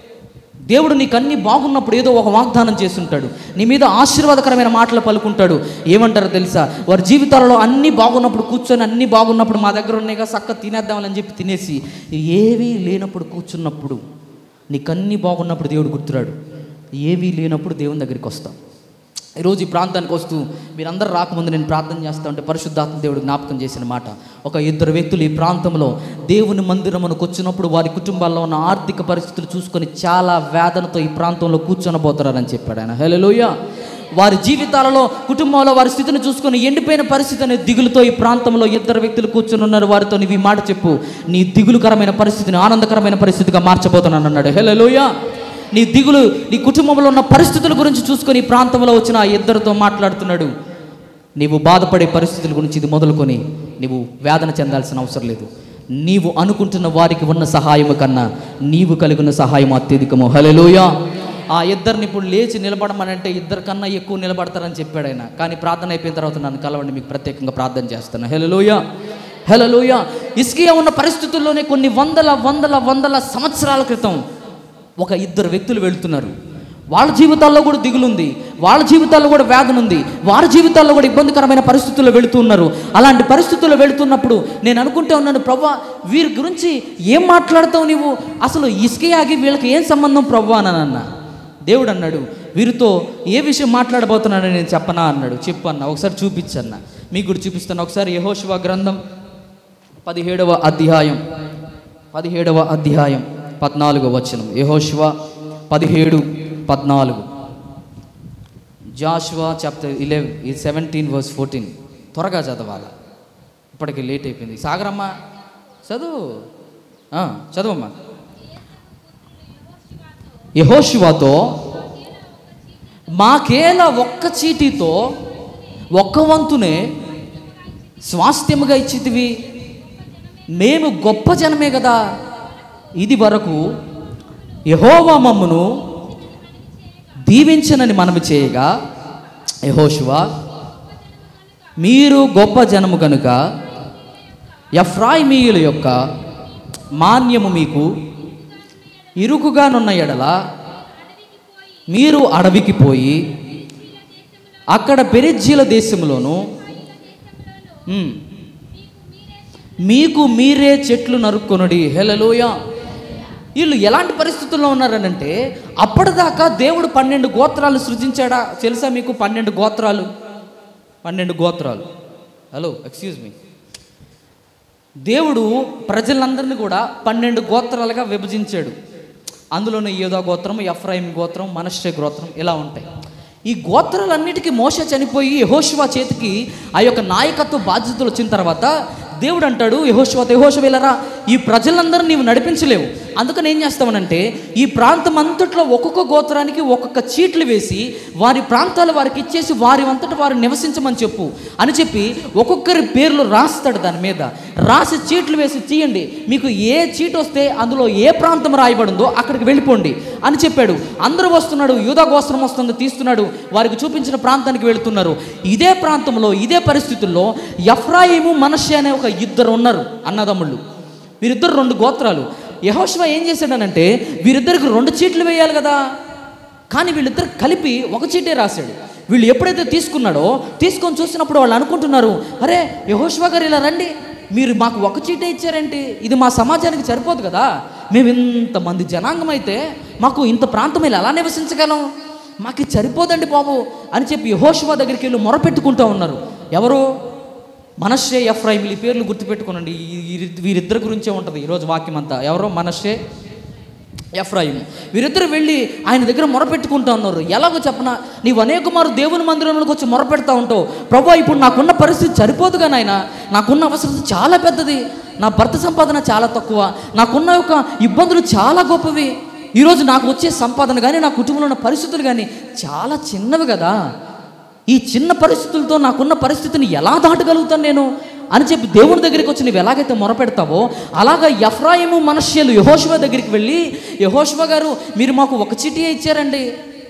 దేవుడు నీకు అన్ని బాగున్నప్పుడు ఏదో ఒక వాగ్దానం చేస్తుంటాడు నీ మీద ఆశీర్వాదకరమైన మాటలు పలుకుంటాడు ఏమంటారో తెలుసా వారి జీవితాలలో అన్నీ బాగున్నప్పుడు కూర్చొని అన్నీ బాగున్నప్పుడు మా దగ్గర ఉన్నాయిగా చక్క తినేద్దామని చెప్పి తినేసి ఏవీ లేనప్పుడు కూర్చున్నప్పుడు నీకు అన్నీ బాగున్నప్పుడు దేవుడు గుర్తురాడు ఏవీ లేనప్పుడు దేవుని దగ్గరికి వస్తాం ఈరోజు ఈ ప్రాంతానికి వస్తూ మీరందరూ రాకముందు నేను ప్రార్థన చేస్తా ఉంటే పరిశుద్ధాత్మ దేవుడు జ్ఞాపకం చేసిన మాట ఒక ఇద్దరు వ్యక్తులు ఈ ప్రాంతంలో దేవుని మందిరమునకు వచ్చినప్పుడు వారి కుటుంబాల్లో ఉన్న ఆర్థిక పరిస్థితులు చూసుకొని చాలా వేదనతో ఈ ప్రాంతంలో కూర్చొనబోతున్నారని చెప్పాడు ఆయన హలోయ వారి జీవితాలలో కుటుంబంలో వారి స్థితిని చూసుకొని ఎండిపోయిన పరిస్థితి అనే దిగులుతో ఈ ప్రాంతంలో ఇద్దరు వ్యక్తులు కూర్చొని ఉన్నారు వారితో నీవు ఈ మాట చెప్పు నీ దిగులుకరమైన పరిస్థితిని ఆనందకరమైన పరిస్థితిగా మార్చబోతున్నాను అన్నాడు హలోయ నీ దిగులు నీ కుటుంబంలో ఉన్న పరిస్థితుల గురించి చూసుకొని ఈ ప్రాంతంలో వచ్చిన ఆ ఇద్దరితో మాట్లాడుతున్నాడు నీవు బాధపడే పరిస్థితుల గురించి ఇది మొదలుకొని నీవు వేదన చెందాల్సిన అవసరం లేదు నీవు అనుకుంటున్న వారికి ఉన్న సహాయము కన్నా నీవు కలిగిన సహాయం అత్యధికము హలోయ ఆ ఇద్దరిని ఇప్పుడు లేచి నిలబడమనంటే ఇద్దరు కన్నా ఎక్కువ నిలబడతారని చెప్పాడు ఆయన కానీ ప్రార్థన అయిపోయిన తర్వాత నన్ను కలవండి మీకు ప్రత్యేకంగా ప్రార్థన చేస్తాను హలోయ హలోయ ఇస్కియా ఉన్న పరిస్థితుల్లోనే కొన్ని వందల వందల వందల సంవత్సరాల క్రితం ఒక ఇద్దరు వ్యక్తులు వెళ్తున్నారు వాళ్ళ జీవితాల్లో కూడా దిగులుంది వాళ్ళ జీవితాల్లో కూడా వేదన ఉంది వారి జీవితాల్లో కూడా ఇబ్బందికరమైన పరిస్థితుల్లో వెళుతున్నారు అలాంటి పరిస్థితుల్లో వెళుతున్నప్పుడు నేను అనుకుంటా ఉన్నాను ప్రభా వీరి గురించి ఏం మాట్లాడతావు నీవు అసలు ఇసుకయాగి వీళ్ళకి ఏం సంబంధం ప్రభు అని అన్న దేవుడు అన్నాడు వీరితో ఏ విషయం మాట్లాడబోతున్నానని నేను చెప్పనా అన్నాడు చెప్పు అన్న ఒకసారి చూపించన్న మీకు కూడా చూపిస్తాను ఒకసారి యహోశివ గ్రంథం పదిహేడవ అధ్యాయం పదిహేడవ అధ్యాయం పద్నాలుగో వచనం యహోశివ పదిహేడు పద్నాలుగు జాషువా చాప్టర్ ఇలెవెన్ ఈ సెవెంటీన్ వర్స్ ఫోర్టీన్ త్వరగా చదవాలి ఇప్పటికి లేట్ అయిపోయింది సాగరమ్మ చదువు ఆ, చదువమ్మా యహోశివాతో మాకేలా ఒక్క చీటీతో ఒక్క వంతునే స్వాస్థ్యముగా ఇచ్చితివి మేము గొప్ప జనమే కదా ఇది వరకు యహోవా మమ్మను దీవించనని మనవి చేయగా యహోశువ మీరు గొప్ప జనము కనుక ఎఫ్రాయిమీయుల యొక్క మాన్యము మీకు ఇరుకుగానున్న ఎడల మీరు అడవికి పోయి అక్కడ పెరిజ్జీల దేశంలోను ఉమ్, మీకు మీరే చెట్లు నరుక్కొనుడి హెలలోయ వీళ్ళు ఎలాంటి పరిస్థితుల్లో ఉన్నారనంటే అప్పటిదాకా దేవుడు పన్నెండు గోత్రాలు సృజించాడా తెలుసా మీకు పన్నెండు గోత్రాలు పన్నెండు గోత్రాలు హలో ఎక్స్క్యూజ్ మీ దేవుడు ప్రజలందరినీ కూడా పన్నెండు గోత్రాలుగా విభజించాడు అందులోనే యోధా గోత్రం ఎఫ్రాయిం గోత్రం మనశ్శే గోత్రం ఇలా ఉంటాయి ఈ గోత్రాలన్నిటికీ మోస చనిపోయి యహోశివ చేతికి ఆ యొక్క నాయకత్వ బాధ్యతలు వచ్చిన తర్వాత దేవుడు అంటాడు యహోశివ యహోశివ వెళ్ళరా ఈ ప్రజలందరూ నీవు నడిపించలేవు అందుకని ఏం చేస్తామనంటే ఈ ప్రాంతం అంతట్లో ఒక్కొక్క గోత్రానికి ఒక్కొక్క చీట్లు వేసి వారి ప్రాంతాలు వారికి ఇచ్చేసి వారి అంతట వారు నివసించమని చెప్పు అని చెప్పి ఒక్కొక్కరి పేర్లు రాస్తాడు దాని మీద రాసి చీట్లు వేసి తీయండి మీకు ఏ చీట్ వస్తే అందులో ఏ ప్రాంతం రాయబడిందో అక్కడికి వెళ్ళిపోండి అని చెప్పాడు అందరూ వస్తున్నాడు యూదా గోస్త్రం వస్తుంది తీస్తున్నాడు వారికి చూపించిన ప్రాంతానికి వెళుతున్నారు ఇదే ప్రాంతంలో ఇదే పరిస్థితుల్లో ఎఫ్రాయిము మనషే అనే ఒక ఇద్దరు ఉన్నారు అన్నదమ్ముళ్ళు వీరిద్దరు రెండు గోత్రాలు యహోశివ ఏం చేశాడనంటే వీరిద్దరికి రెండు చీట్లు వేయాలి కదా కానీ వీళ్ళిద్దరు కలిపి ఒక చీటే రాశాడు వీళ్ళు ఎప్పుడైతే తీసుకున్నాడో తీసుకొని చూసినప్పుడు వాళ్ళు అనుకుంటున్నారు అరే యహోశివ గారు ఇలా రండి మీరు మాకు ఒక చీటే ఇచ్చారేంటి ఇది మా సమాజానికి సరిపోదు కదా మేము ఇంతమంది జనాంగం అయితే మాకు ఇంత ప్రాంతం ఇలా ఎలా నివసించగలం మాకు ఇది సరిపోదండి బాబు అని చెప్పి యహోశివ దగ్గరికి వెళ్ళి మొరపెట్టుకుంటూ ఉన్నారు ఎవరు మనషే ఎఫ్రాయిం ఈ పేర్లు గుర్తుపెట్టుకోనండి ఈ- ఈ- వీరిద్దరి గురించే ఉంటుంది ఈరోజు వాక్యం అంతా ఎవరో మనషే ఎఫ్రాయిం వీరిద్దరు వెళ్ళి ఆయన దగ్గర మొరపెట్టుకుంటా ఉన్నారు ఎలాగో చెప్పన నీవు అనేక మారు దేవుని మందిరంలోకి వచ్చి మొరపెడతా ఉంటావు ప్రభా ఇప్పుడు నాకున్న పరిస్థితి సరిపోదుగా నాయన నాకున్న అవసరం చాలా పెద్దది నా భర్త సంపాదన చాలా తక్కువ నాకున్న యొక్క ఇబ్బందులు చాలా గొప్పవి ఈరోజు నాకు వచ్చే సంపాదన కానీ నా కుటుంబంలో ఉన్న పరిస్థితులు కానీ చాలా చిన్నవి కదా ఈ చిన్న పరిస్థితులతో నాకున్న పరిస్థితిని ఎలా దాటగలుగుతాను నేను అని చెప్పి దేవుని దగ్గరికి వచ్చి నువ్వు ఎలాగైతే మొరపెడతావో అలాగా ఎఫ్రాయిము మనష్యలు యహోశివ దగ్గరికి వెళ్ళి యహోశివ గారు మీరు మాకు ఒక చిటియే ఇచ్చారండి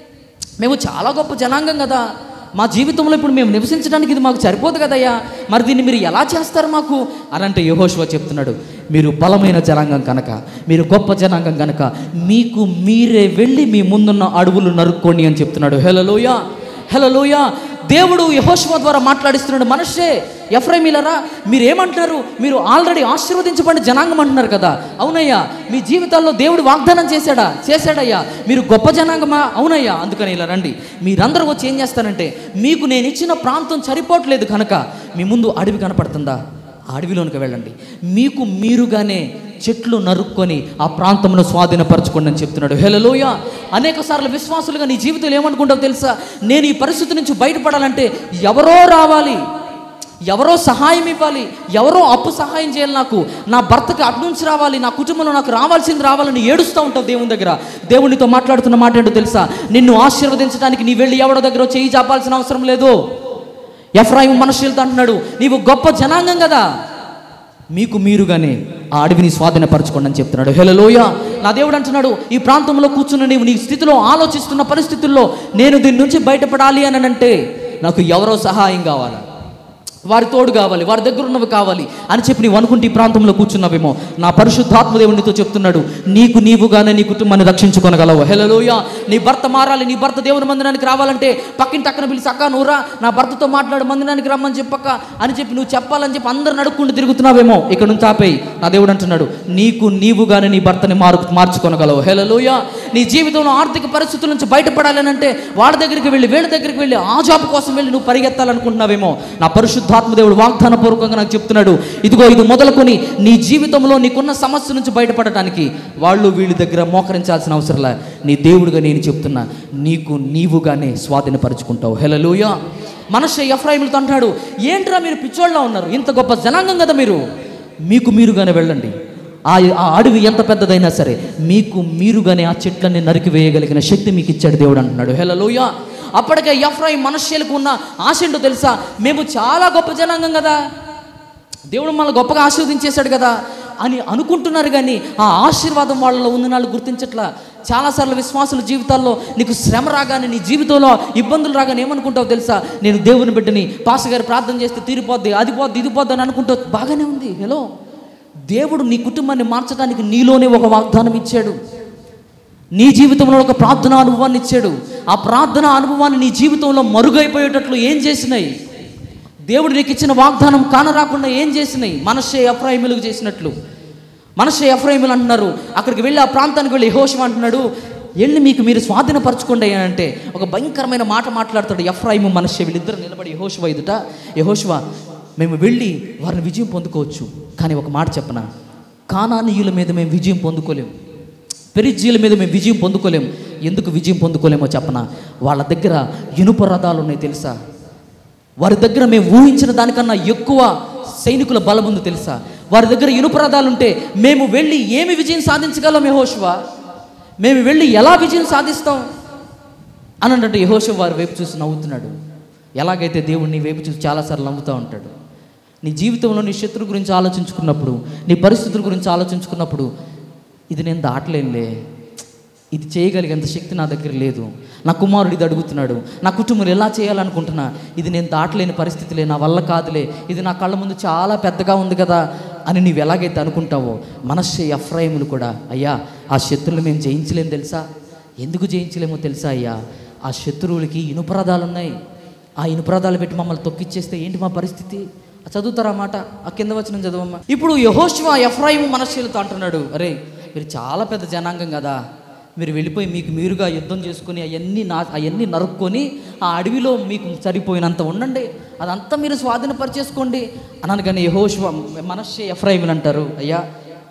మేము చాలా గొప్ప జనాంగం కదా మా జీవితంలో ఇప్పుడు మేము నివసించడానికి ఇది మాకు సరిపోదు కదయ్యా మరి దీన్ని మీరు ఎలా చేస్తారు మాకు అని అంటే యహోశివ చెప్తున్నాడు మీరు బలమైన జనాంగం కనుక మీరు గొప్ప జనాంగం కనుక మీకు మీరే వెళ్ళి మీ ముందున్న అడవులు నరుక్కోండి అని చెప్తున్నాడు హెలలోయ హెలలోయ దేవుడు యహోశివ ద్వారా మాట్లాడిస్తున్నాడు మనుషే ఎఫ్రైమీలరా మీరు ఏమంటున్నారు మీరు ఆల్రెడీ ఆశీర్వదించబడిన జనాంగం అంటున్నారు కదా అవునయ్యా మీ జీవితాల్లో దేవుడు వాగ్దానం చేశాడా చేశాడయ్యా మీరు గొప్ప జనాంగమా అవునయ్యా అందుకని ఇలా రండి మీరందరూ వచ్చి ఏం చేస్తారంటే మీకు నేను ఇచ్చిన ప్రాంతం సరిపోవట్లేదు కనుక మీ ముందు అడవి కనపడుతుందా ఆ అడవిలోనికి వెళ్ళండి మీకు మీరుగానే చెట్లు నరుక్కొని ఆ ప్రాంతంలో స్వాధీనపరచుకోండి అని చెప్తున్నాడు హెలలోయ అనేక సార్లు విశ్వాసులుగా నీ జీవితంలో ఏమనుకుంటావు తెలుసా నేను ఈ పరిస్థితి నుంచి బయటపడాలంటే ఎవరో రావాలి ఎవరో సహాయం ఇవ్వాలి ఎవరో అప్పు సహాయం చేయాలి నాకు నా భర్తకి అటు నుంచి రావాలి నా కుటుంబంలో నాకు రావాల్సింది రావాలని ఏడుస్తూ ఉంటావు దేవుని దగ్గర దేవునితో మాట్లాడుతున్న మాట ఏంటో తెలుసా నిన్ను ఆశీర్వదించడానికి నీ వెళ్ళి ఎవడో దగ్గర చేయి చాపాల్సిన అవసరం లేదు ఎఫ్రాయిం మనుషులతో అంటున్నాడు నీవు గొప్ప జనాంగం కదా మీకు మీరుగానే ఆ అడవిని స్వాధీనపరచుకోండి అని చెప్తున్నాడు హెలలోయ నా దేవుడు అంటున్నాడు ఈ ప్రాంతంలో కూర్చున్న నీవు నీ స్థితిలో ఆలోచిస్తున్న పరిస్థితుల్లో నేను దీని నుంచి బయటపడాలి అని అంటే నాకు ఎవరో సహాయం కావాలి వారి తోడు కావాలి వారి దగ్గర ఉన్నవి కావాలి అని చెప్పి నీవు అనుకుంటే ఈ ప్రాంతంలో కూర్చున్నావేమో నా పరిశుద్ధాత్మ దేవుడు నీతో చెప్తున్నాడు నీకు నీవుగానే నీ కుటుంబాన్ని రక్షించుకొనగలవు హెలలోయ నీ భర్త మారాలి నీ భర్త దేవుని మందిరానికి రావాలంటే పక్కింటి అక్కన పిలిచి అక్క నువ్వురా నా భర్తతో మాట్లాడు మందిరానికి రమ్మని చెప్పక్క అని చెప్పి నువ్వు చెప్పాలని చెప్పి అందరు నడుక్కుంటూ తిరుగుతున్నావేమో ఇక్కడ నుంచి ఆపేయి నా దేవుడు అంటున్నాడు నీకు నీవుగానే నీ భర్తని మారు మార్చుకొనగలవు హెలలోయ నీ జీవితంలో ఆర్థిక పరిస్థితుల నుంచి బయటపడాలని అంటే వాళ్ళ దగ్గరికి వెళ్ళి వీళ్ళ దగ్గరికి వెళ్ళి ఆ జాబ్ కోసం వెళ్ళి నువ్వు పరిగెత్తాలనుకుంటున్నావేమో నా పరిశుద్ధాత్మ దేవుడు వాగ్దాన పూర్వకంగా నాకు చెప్తున్నాడు ఇదిగో ఇది మొదలుకొని నీ జీవితంలో నీకున్న సమస్య నుంచి బయటపడటానికి వాళ్ళు వీళ్ళ దగ్గర మోకరించాల్సిన అవసరంలా నీ దేవుడిగా నేను చెప్తున్నా నీకు నీవుగానే స్వాధీనపరుచుకుంటావు హెలలోయ మనష ఎఫ్రాయిములతో అంటాడు ఏంట్రా మీరు పిచ్చోళ్ళ ఉన్నారు ఇంత గొప్ప జనాంగం కదా మీరు మీకు మీరుగానే వెళ్ళండి ఆ ఆ అడవి ఎంత పెద్దదైనా సరే మీకు మీరుగానే ఆ చెట్లన్నీ నరికివేయగలిగిన శక్తి మీకు ఇచ్చాడు దేవుడు అంటున్నాడు హెలలోయ అప్పటికే ఎఫ్రాయిం మనషేలకు ఉన్న ఆశ ఏంటో తెలుసా మేము చాలా గొప్ప జనాంగం కదా దేవుడు మనల్ని గొప్పగా ఆశీర్వదించేశాడు కదా అని అనుకుంటున్నారు కానీ ఆ ఆశీర్వాదం వాళ్ళలో ఉన్న వాళ్ళు గుర్తించట్లా చాలాసార్లు విశ్వాసుల జీవితాల్లో నీకు శ్రమ రాగానే నీ జీవితంలో ఇబ్బందులు రాగానే ఏమనుకుంటావు తెలుసా నేను దేవుని బిడ్డని పాస్ గారు ప్రార్థన చేస్తే తీరిపోద్ది అది పోద్ది ఇది పోద్ది అని అనుకుంటావు బాగానే ఉంది హలో దేవుడు నీ కుటుంబాన్ని మార్చడానికి నీలోనే ఒక వాగ్దానం ఇచ్చాడు నీ జీవితంలో ఒక ప్రార్థన అనుభవాన్ని ఇచ్చాడు ఆ ప్రార్థన అనుభవాన్ని నీ జీవితంలో మరుగైపోయేటట్లు ఏం చేసినాయి దేవుడు నీకు ఇచ్చిన వాగ్దానం కానరాకుండా ఏం చేసినాయి మనషే ఎఫ్రాయిములకు చేసినట్లు మనషే ఎఫ్రాయిములు అంటున్నారు అక్కడికి వెళ్ళి ఆ ప్రాంతానికి వెళ్ళి యహోషం అంటున్నాడు వెళ్ళి మీకు మీరు స్వాధీనపరచుకోండి అని అంటే ఒక భయంకరమైన మాట మాట్లాడతాడు ఎఫ్రాయిము మనషే వీళ్ళిద్దరు నిలబడి యహోశివ ఎదుట యహోశివ మేము వెళ్ళి వారిని విజయం పొందుకోవచ్చు కానీ ఒక మాట చెప్పనా కానానీయుల మీద మేము విజయం పొందుకోలేము పెరిజీల మీద మేము విజయం పొందుకోలేం ఎందుకు విజయం పొందుకోలేమో చెప్పనా వాళ్ళ దగ్గర ఇనుప రథాలు ఉన్నాయి తెలుసా వారి దగ్గర మేము ఊహించిన దానికన్నా ఎక్కువ సైనికుల బలం ఉంది తెలుసా వారి దగ్గర ఇనుప రథాలు ఉంటే మేము వెళ్ళి ఏమి విజయం సాధించగలం యహోశివ మేము వెళ్ళి ఎలా విజయం సాధిస్తాం అని అంటే యహోశివ వారి వైపు చూసి నవ్వుతున్నాడు ఎలాగైతే దేవుడు నీ వైపు చూసి చాలాసార్లు నవ్వుతూ ఉంటాడు నీ జీవితంలో నీ శత్రు గురించి ఆలోచించుకున్నప్పుడు నీ పరిస్థితుల గురించి ఆలోచించుకున్నప్పుడు ఇది నేను దాటలేనులే ఇది చేయగలిగేంత శక్తి నా దగ్గర లేదు నా కుమారుడు ఇది అడుగుతున్నాడు నా కుటుంబం ఎలా చేయాలనుకుంటున్నా ఇది నేను దాటలేని పరిస్థితిలే నా వల్ల కాదులే ఇది నా కళ్ళ ముందు చాలా పెద్దగా ఉంది కదా అని నీవు ఎలాగైతే అనుకుంటావో మనస్సు ఎఫ్రాయిములు కూడా అయ్యా ఆ శత్రువులు మేము జయించలేము తెలుసా ఎందుకు జయించలేమో తెలుసా అయ్యా ఆ శత్రువులకి ఇనుపరదాలు ఉన్నాయి ఆ ఇనుపరదాలు పెట్టి మమ్మల్ని తొక్కిచ్చేస్తే ఏంటి మా పరిస్థితి ఆ చదువుతారా మాట ఆ కింద వచ్చిన చదవమ్మా ఇప్పుడు యహోష్వా ఎఫ్రాయిము మనస్సులతో అంటున్నాడు అరే మీరు చాలా పెద్ద జనాంగం కదా మీరు వెళ్ళిపోయి మీకు మీరుగా యుద్ధం చేసుకొని అవన్నీ నా అవన్నీ నరుక్కొని ఆ అడవిలో మీకు సరిపోయినంత ఉండండి అదంతా మీరు స్వాధీనపరిచేసుకోండి అన్నాను కానీ యహోష్వ మనస్సే ఎఫ్రాయిములు అంటారు అయ్యా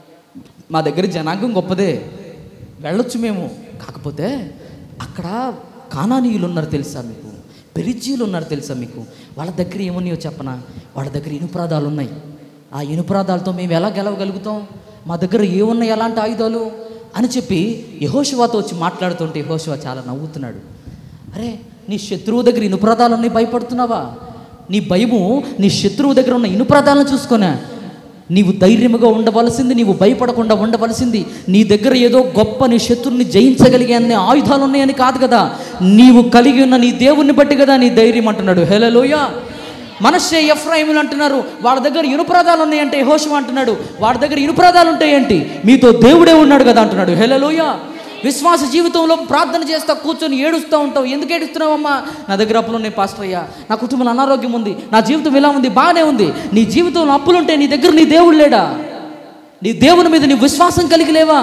మా దగ్గర జనాంగం గొప్పదే వెళ్ళొచ్చు మేము కాకపోతే అక్కడ కానానీయులు ఉన్నారు తెలుసా మీకు పెరిజీలు ఉన్నారు తెలుసా మీకు వాళ్ళ దగ్గర ఏమున్నాయో చెప్పనా వాళ్ళ దగ్గర ఇనుపరాదాలు ఉన్నాయి ఆ ఇనుపరాదాలతో మేము ఎలా గెలవగలుగుతాం మా దగ్గర ఏమున్నాయి ఎలాంటి ఆయుధాలు అని చెప్పి యహోశివాతో వచ్చి మాట్లాడుతుంటే యహోశివ చాలా నవ్వుతున్నాడు అరే నీ శత్రువు దగ్గర ఇనుపరాదాలన్నీ భయపడుతున్నావా నీ భయము నీ శత్రువు దగ్గర ఉన్న ఇనుపరాదాలను చూసుకొనా నీవు ధైర్యముగా ఉండవలసింది నీవు భయపడకుండా ఉండవలసింది నీ దగ్గర ఏదో గొప్ప నీ శత్రువుని జయించగలిగే అన్ని ఆయుధాలు ఉన్నాయని కాదు కదా నీవు కలిగి ఉన్న నీ దేవుణ్ణి బట్టి కదా నీ ధైర్యం అంటున్నాడు హెలలోయ మనస్సే ఎఫ్రాయిములు అంటున్నారు వాళ్ళ దగ్గర ఇనుపరాదాలు ఉన్నాయంటే హోషం అంటున్నాడు వాడి దగ్గర ఇనుపరాదాలు ఉంటాయంటి మీతో దేవుడే ఉన్నాడు కదా అంటున్నాడు హెలలోయ విశ్వాస జీవితంలో ప్రార్థన చేస్తా కూర్చొని ఏడుస్తూ ఉంటావు ఎందుకు ఏడుస్తున్నావమ్మా నా దగ్గర అప్పులు ఉన్నాయి పాస్టర్ అయ్యా నా కుటుంబంలో అనారోగ్యం ఉంది నా జీవితం ఇలా ఉంది బాగానే ఉంది నీ జీవితంలో అప్పులు ఉంటే నీ దగ్గర నీ దేవుడు లేడా నీ దేవుని మీద నీ విశ్వాసం కలిగి లేవా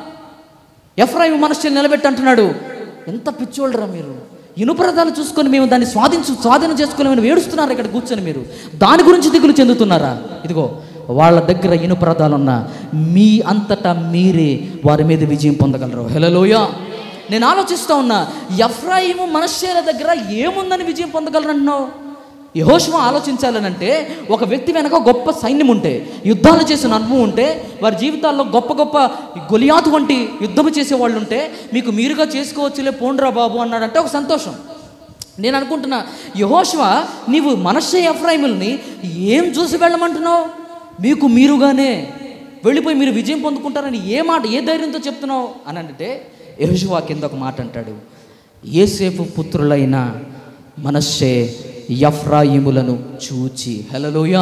ఎఫ్రాయిం మనస్సు నిలబెట్టి అంటున్నాడు ఎంత పిచ్చోళ్ళరా మీరు ఇనుపరదాలు చూసుకొని మేము దాన్ని స్వాధీంచు స్వాధీనం చేసుకోలేమని ఏడుస్తున్నారు ఇక్కడ కూర్చొని మీరు దాని గురించి దిగులు చెందుతున్నారా ఇదిగో వాళ్ళ దగ్గర ఇనుపరదాలు ఉన్న మీ అంతటా మీరే వారి మీద విజయం పొందగలరు హెలలోయ నేను ఆలోచిస్తూ ఉన్నా ఎఫ్రాయిము మనశ్శేల దగ్గర ఏముందని విజయం పొందగలరు అంటున్నావు యహోష్మ ఆలోచించాలనంటే ఒక వ్యక్తి వెనక గొప్ప సైన్యం ఉంటే యుద్ధాలు చేసిన అనుభవం ఉంటే వారి జీవితాల్లో గొప్ప గొప్ప గొలియాతు వంటి యుద్ధము చేసే వాళ్ళు ఉంటే మీకు మీరుగా చేసుకోవచ్చులే పోండ్రా బాబు అన్నాడంటే ఒక సంతోషం నేను అనుకుంటున్నా యహోష్వ నీవు మనశ్శే ఎఫ్రాయిముల్ని ఏం చూసి వెళ్ళమంటున్నావు మీకు మీరుగానే వెళ్ళిపోయి మీరు విజయం పొందుకుంటారని ఏ మాట ఏ ధైర్యంతో చెప్తున్నావు అని అంటే యహోషువా కింద ఒక మాట అంటాడు ఏసేపు పుత్రులైన మనశ్శే ఎఫ్రాయిములను చూచి హెలలోయ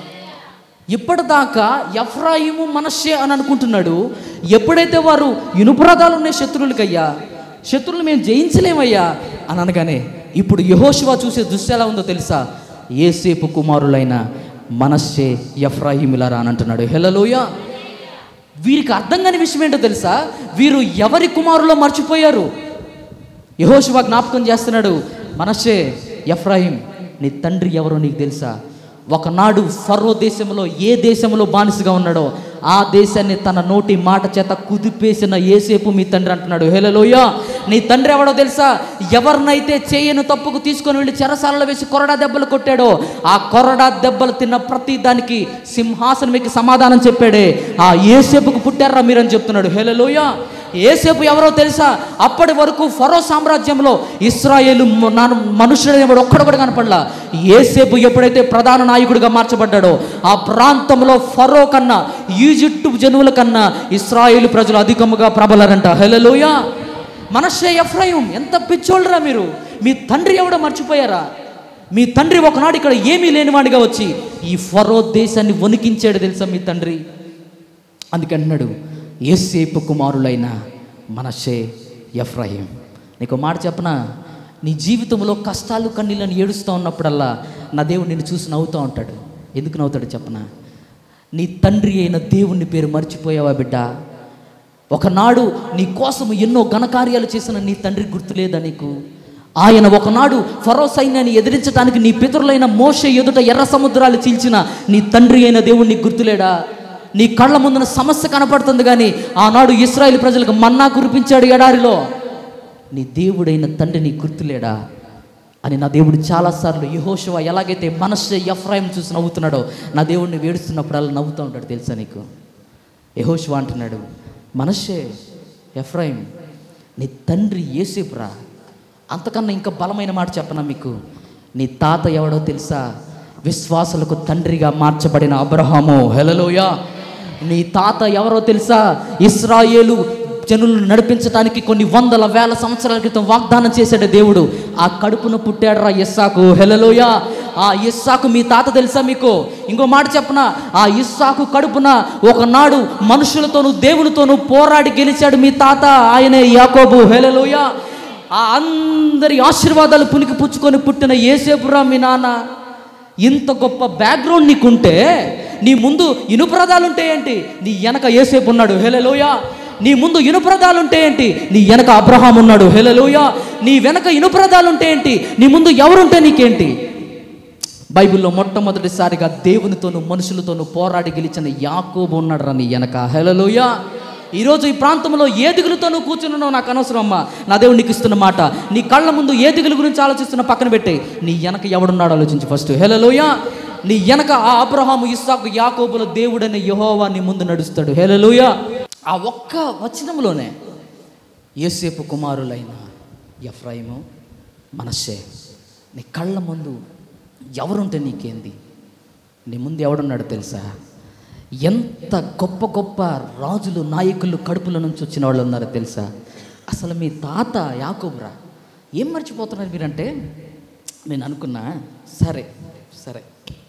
ఇప్పటిదాకా ఎఫ్రాయిము మనశ్శే అని అనుకుంటున్నాడు ఎప్పుడైతే వారు ఇనుపరదాలు ఉన్నాయి శత్రువులకయ్యా శత్రువులు మేము జయించలేమయ్యా అని అనగానే ఇప్పుడు యహోశివా చూసే దృశ్యం ఎలా ఉందో తెలుసా ఏసేపు కుమారులైన మనశ్శే ఎఫ్రాయిములరా అని అంటున్నాడు హెలలోయ వీరికి అర్థం కాని విషయం ఏంటో తెలుసా వీరు ఎవరి కుమారులో మర్చిపోయారు యహోశివా జ్ఞాపకం చేస్తున్నాడు మనషే ఎఫ్రాయిం నీ తండ్రి ఎవరో నీకు తెలుసా ఒకనాడు ఫరో దేశంలో ఏ దేశంలో బానిసగా ఉన్నాడో ఆ దేశాన్ని తన నోటి మాట చేత కుదిపేసిన ఏసేపు మీ తండ్రి అంటున్నాడు హేలలోయ నీ తండ్రి ఎవడో తెలుసా ఎవరినైతే చేయను తప్పుకు తీసుకొని వెళ్ళి చెరసాలలో వేసి కొరడా దెబ్బలు కొట్టాడో ఆ కొరడా దెబ్బలు తిన్న ప్రతి దానికి సింహాసనం మీకు సమాధానం చెప్పాడే ఆ ఏసేపుకు పుట్టారా మీరని చెప్తున్నాడు హేలలోయ ఏసేపు ఎవరో తెలుసా అప్పటి వరకు ఫరో సామ్రాజ్యంలో ఇస్రాయేలు మనుషుడు ఎవడు ఒక్కడ కూడా కనపడలా ఏసేపు ఎప్పుడైతే ప్రధాన నాయకుడిగా మార్చబడ్డాడో ఆ ప్రాంతంలో ఫరో కన్నా ఈజిప్టు జనువుల కన్నా ఇస్రాయేలు ప్రజలు అధికముగా ప్రబలరంట హెలలోయ మనషే ఎఫ్రాయిం ఎంత పిచ్చోళ్ళరా మీరు మీ తండ్రి ఎవడో మర్చిపోయారా మీ తండ్రి ఒకనాడు ఇక్కడ ఏమీ లేనివాడిగా వచ్చి ఈ ఫరో దేశాన్ని వణికించాడు తెలుసా మీ తండ్రి అందుకంటున్నాడు ఏసేపు కుమారులైన మనషే ఎఫ్రాయిం నీకు మాట చెప్పనా నీ జీవితంలో కష్టాలు కన్నీళ్ళని ఏడుస్తూ ఉన్నప్పుడల్లా నా దేవుడు నిన్ను చూసి నవ్వుతూ ఉంటాడు ఎందుకు నవ్వుతాడు చెప్పనా నీ తండ్రి అయిన దేవుని పేరు మర్చిపోయావా బిడ్డ ఒకనాడు నీ కోసం ఎన్నో ఘనకార్యాలు చేసిన నీ తండ్రి గుర్తులేదా నీకు ఆయన ఒకనాడు ఫరో సైన్యాన్ని ఎదిరించడానికి నీ పితరులైన మోషే ఎదుట ఎర్ర సముద్రాలు చీల్చిన నీ తండ్రి అయిన దేవుడు నీకు గుర్తులేడా నీ కళ్ళ ముందున సమస్య కనపడుతుంది కానీ ఆనాడు ఇస్రాయేల్ ప్రజలకు మన్నా కురిపించాడు ఎడారిలో నీ దేవుడైన తండ్రి నీకు గుర్తులేడా అని నా దేవుడు చాలాసార్లు యహోశివ ఎలాగైతే మనస్సు ఎఫ్రాయిం చూసి నవ్వుతున్నాడో నా దేవుడిని వేడుస్తున్నప్పుడు అలా నవ్వుతూ ఉంటాడు తెలుసా నీకు యహోశివ అంటున్నాడు మనషే ఎఫ్రాయిం నీ తండ్రి ఏసేపురా అంతకన్నా ఇంకా బలమైన మాట చెప్పనా మీకు నీ తాత ఎవడో తెలుసా విశ్వాసులకు తండ్రిగా మార్చబడిన అబ్రహాము హెలలోయ నీ తాత ఎవరో తెలుసా ఇస్రాయేలు జనులను నడిపించడానికి కొన్ని వందల వేల సంవత్సరాల క్రితం వాగ్దానం చేశాడు దేవుడు ఆ కడుపున పుట్టాడురా ఇస్సాకు హెలలోయ ఆ ఇస్సాకు మీ తాత తెలుసా మీకు ఇంకో మాట చెప్పనా ఆ ఇస్సాకు కడుపున ఒకనాడు మనుషులతోనూ దేవునితోనూ పోరాడి గెలిచాడు మీ తాత ఆయనే యాకోబు హెలలోయ ఆ అందరి ఆశీర్వాదాలు పునికి పుచ్చుకొని పుట్టిన ఏసేపురా మీ నాన్న ఇంత గొప్ప బ్యాక్గ్రౌండ్ నీకుంటే నీ ముందు ఇనుపరదాలు ఉంటే ఏంటి నీ వెనక ఏసేపు ఉన్నాడు హెలలోయ నీ ముందు ఇనుపరదాలు ఉంటే ఏంటి నీ వెనక అబ్రహాం ఉన్నాడు హెలలోయ నీ వెనక ఇనుపరదాలు ఉంటే ఏంటి నీ ముందు ఎవరుంటే నీకేంటి బైబిల్లో మొట్టమొదటిసారిగా దేవునితోనూ మనుషులతోనూ పోరాడి గెలిచిన యాకోబు ఉన్నాడు రా నీ వెనక హెలలోయ ఈరోజు ఈ ప్రాంతంలో ఏ దిగులుతోనూ కూర్చున్నావు నాకు అనవసరం అమ్మా నా దేవుడు నీకు ఇస్తున్న మాట నీ కళ్ళ ముందు ఏ దిగులు గురించి ఆలోచిస్తున్న పక్కన పెట్టే నీ వెనక ఎవడున్నాడు ఆలోచించి ఫస్ట్ హెలలోయ నీ వెనక ఆ అబ్రహాము ఇస్సాకు యాకోబుల దేవుడనే యహోవా నీ ముందు నడుస్తాడు హెలలోయ ఆ ఒక్క వచనంలోనే యేసేపు కుమారులైన ఎఫ్రాయిము మనస్సే నీ కళ్ళ ముందు ఎవరుంటే నీకేంది నీ ముందు ఎవడున్నాడు తెలుసా ఎంత గొప్ప గొప్ప రాజులు నాయకులు కడుపుల నుంచి వచ్చిన వాళ్ళు ఉన్నారో తెలుసా అసలు మీ తాత యాకోబురా ఏం మర్చిపోతున్నారు మీరంటే నేను అనుకున్నా సరే సరే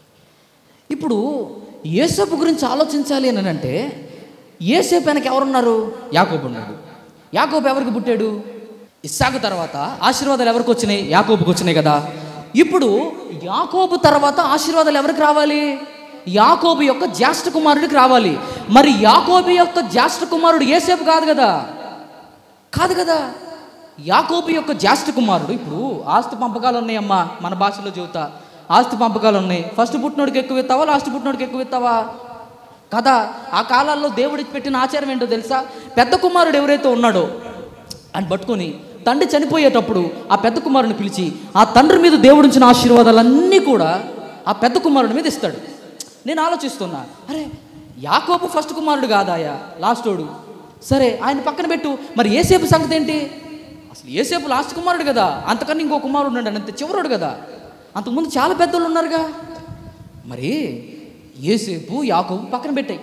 ఇప్పుడు ఏసేపు గురించి ఆలోచించాలి అని అంటే ఏసేపు వెనక ఎవరున్నారు యాకోబు ఉన్నాడు యాకోబు ఎవరికి పుట్టాడు ఇస్సాకు తర్వాత ఆశీర్వాదాలు ఎవరికి వచ్చినాయి యాకోబుకి వచ్చినాయి కదా ఇప్పుడు యాకోబు తర్వాత ఆశీర్వాదాలు ఎవరికి రావాలి యాకోబు యొక్క జ్యేష్ఠ కుమారుడికి రావాలి మరి యాకోబు యొక్క జ్యేష్ఠ కుమారుడు ఏసేపు కాదు కదా కాదు కదా యాకోబు యొక్క జ్యేష్ఠ కుమారుడు ఇప్పుడు ఆస్తి పంపకాలు ఉన్నాయమ్మా మన భాషలో చెబుతా ఆస్తి పంపకాలు ఉన్నాయి ఫస్ట్ పుట్టినోడికి ఎక్కువ ఇస్తావా లాస్ట్ పుట్టినోడికి ఎక్కువ ఇస్తావా కదా ఆ కాలాల్లో దేవుడికి పెట్టిన ఆచారం ఏంటో తెలుసా పెద్ద కుమారుడు ఎవరైతే ఉన్నాడో అని పట్టుకొని తండ్రి చనిపోయేటప్పుడు ఆ పెద్ద కుమారుని పిలిచి ఆ తండ్రి మీద దేవుడించిన ఆశీర్వాదాలన్నీ కూడా ఆ పెద్ద కుమారుడి మీద ఇస్తాడు నేను ఆలోచిస్తున్నా అరే యాకోబు ఫస్ట్ కుమారుడు కాదాయా లాస్టోడు సరే ఆయన పక్కన పెట్టు మరి ఏసేపు సంగతి ఏంటి అసలు ఏసేపు లాస్ట్ కుమారుడు కదా అంతకన్నా ఇంకో కుమారుడు ఉన్నాడు అంత చివరోడు కదా అంతకుముందు చాలా పెద్దలు ఉన్నారుగా మరి ఏసేపు యాకోబు పక్కన పెట్టాయి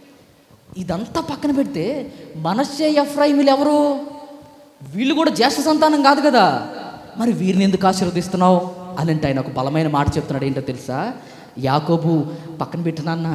ఇదంతా పక్కన పెడితే మనస్సే ఎఫ్రాయిములు ఎవరు వీళ్ళు కూడా జ్యేష్ఠ సంతానం కాదు కదా మరి వీరిని ఎందుకు ఆశీర్వదిస్తున్నావు అని అంటే ఆయన ఒక బలమైన మాట చెప్తున్నాడు ఏంటో తెలుసా యాకోబు పక్కన పెట్టినాన్న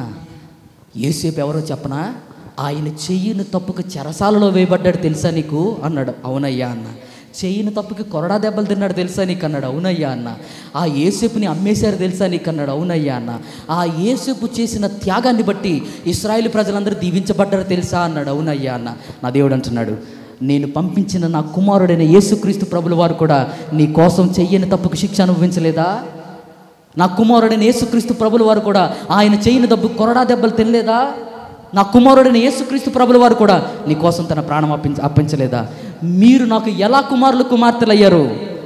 ఏసేపు ఎవరో చెప్పనా ఆయన చెయ్యిని తప్పుకు చెరసాలలో వేయబడ్డాడు తెలుసా నీకు అన్నాడు అవునయ్యా అన్న చెయ్యిని తప్పుకి కొరడా దెబ్బలు తిన్నాడు తెలుసా నీకు అన్నాడు అవునయ్యా అన్న ఆ ఏసేపుని అమ్మేశారు తెలుసా నీకు అన్నాడు అవునయ్యా అన్న ఆ ఏసేపు చేసిన త్యాగాన్ని బట్టి ఇస్రాయేల్ ప్రజలందరూ దీవించబడ్డారు తెలుసా అన్నాడు అవునయ్యా అన్న నా దేవుడు అంటున్నాడు నేను పంపించిన నా కుమారుడైన యేసుక్రీస్తు ప్రభుల వారు కూడా నీ కోసం చెయ్యని తప్పుకు శిక్ష అనుభవించలేదా నా కుమారుడైన యేసుక్రీస్తు ప్రభుల వారు కూడా ఆయన చేయని దెబ్బ కొరడా దెబ్బలు తినలేదా నా కుమారుడైన యేసుక్రీస్తు ప్రభుల వారు కూడా నీ కోసం తన ప్రాణం అప్పించ అప్పించలేదా మీరు నాకు ఎలా కుమారులు కుమార్తెలు అయ్యారు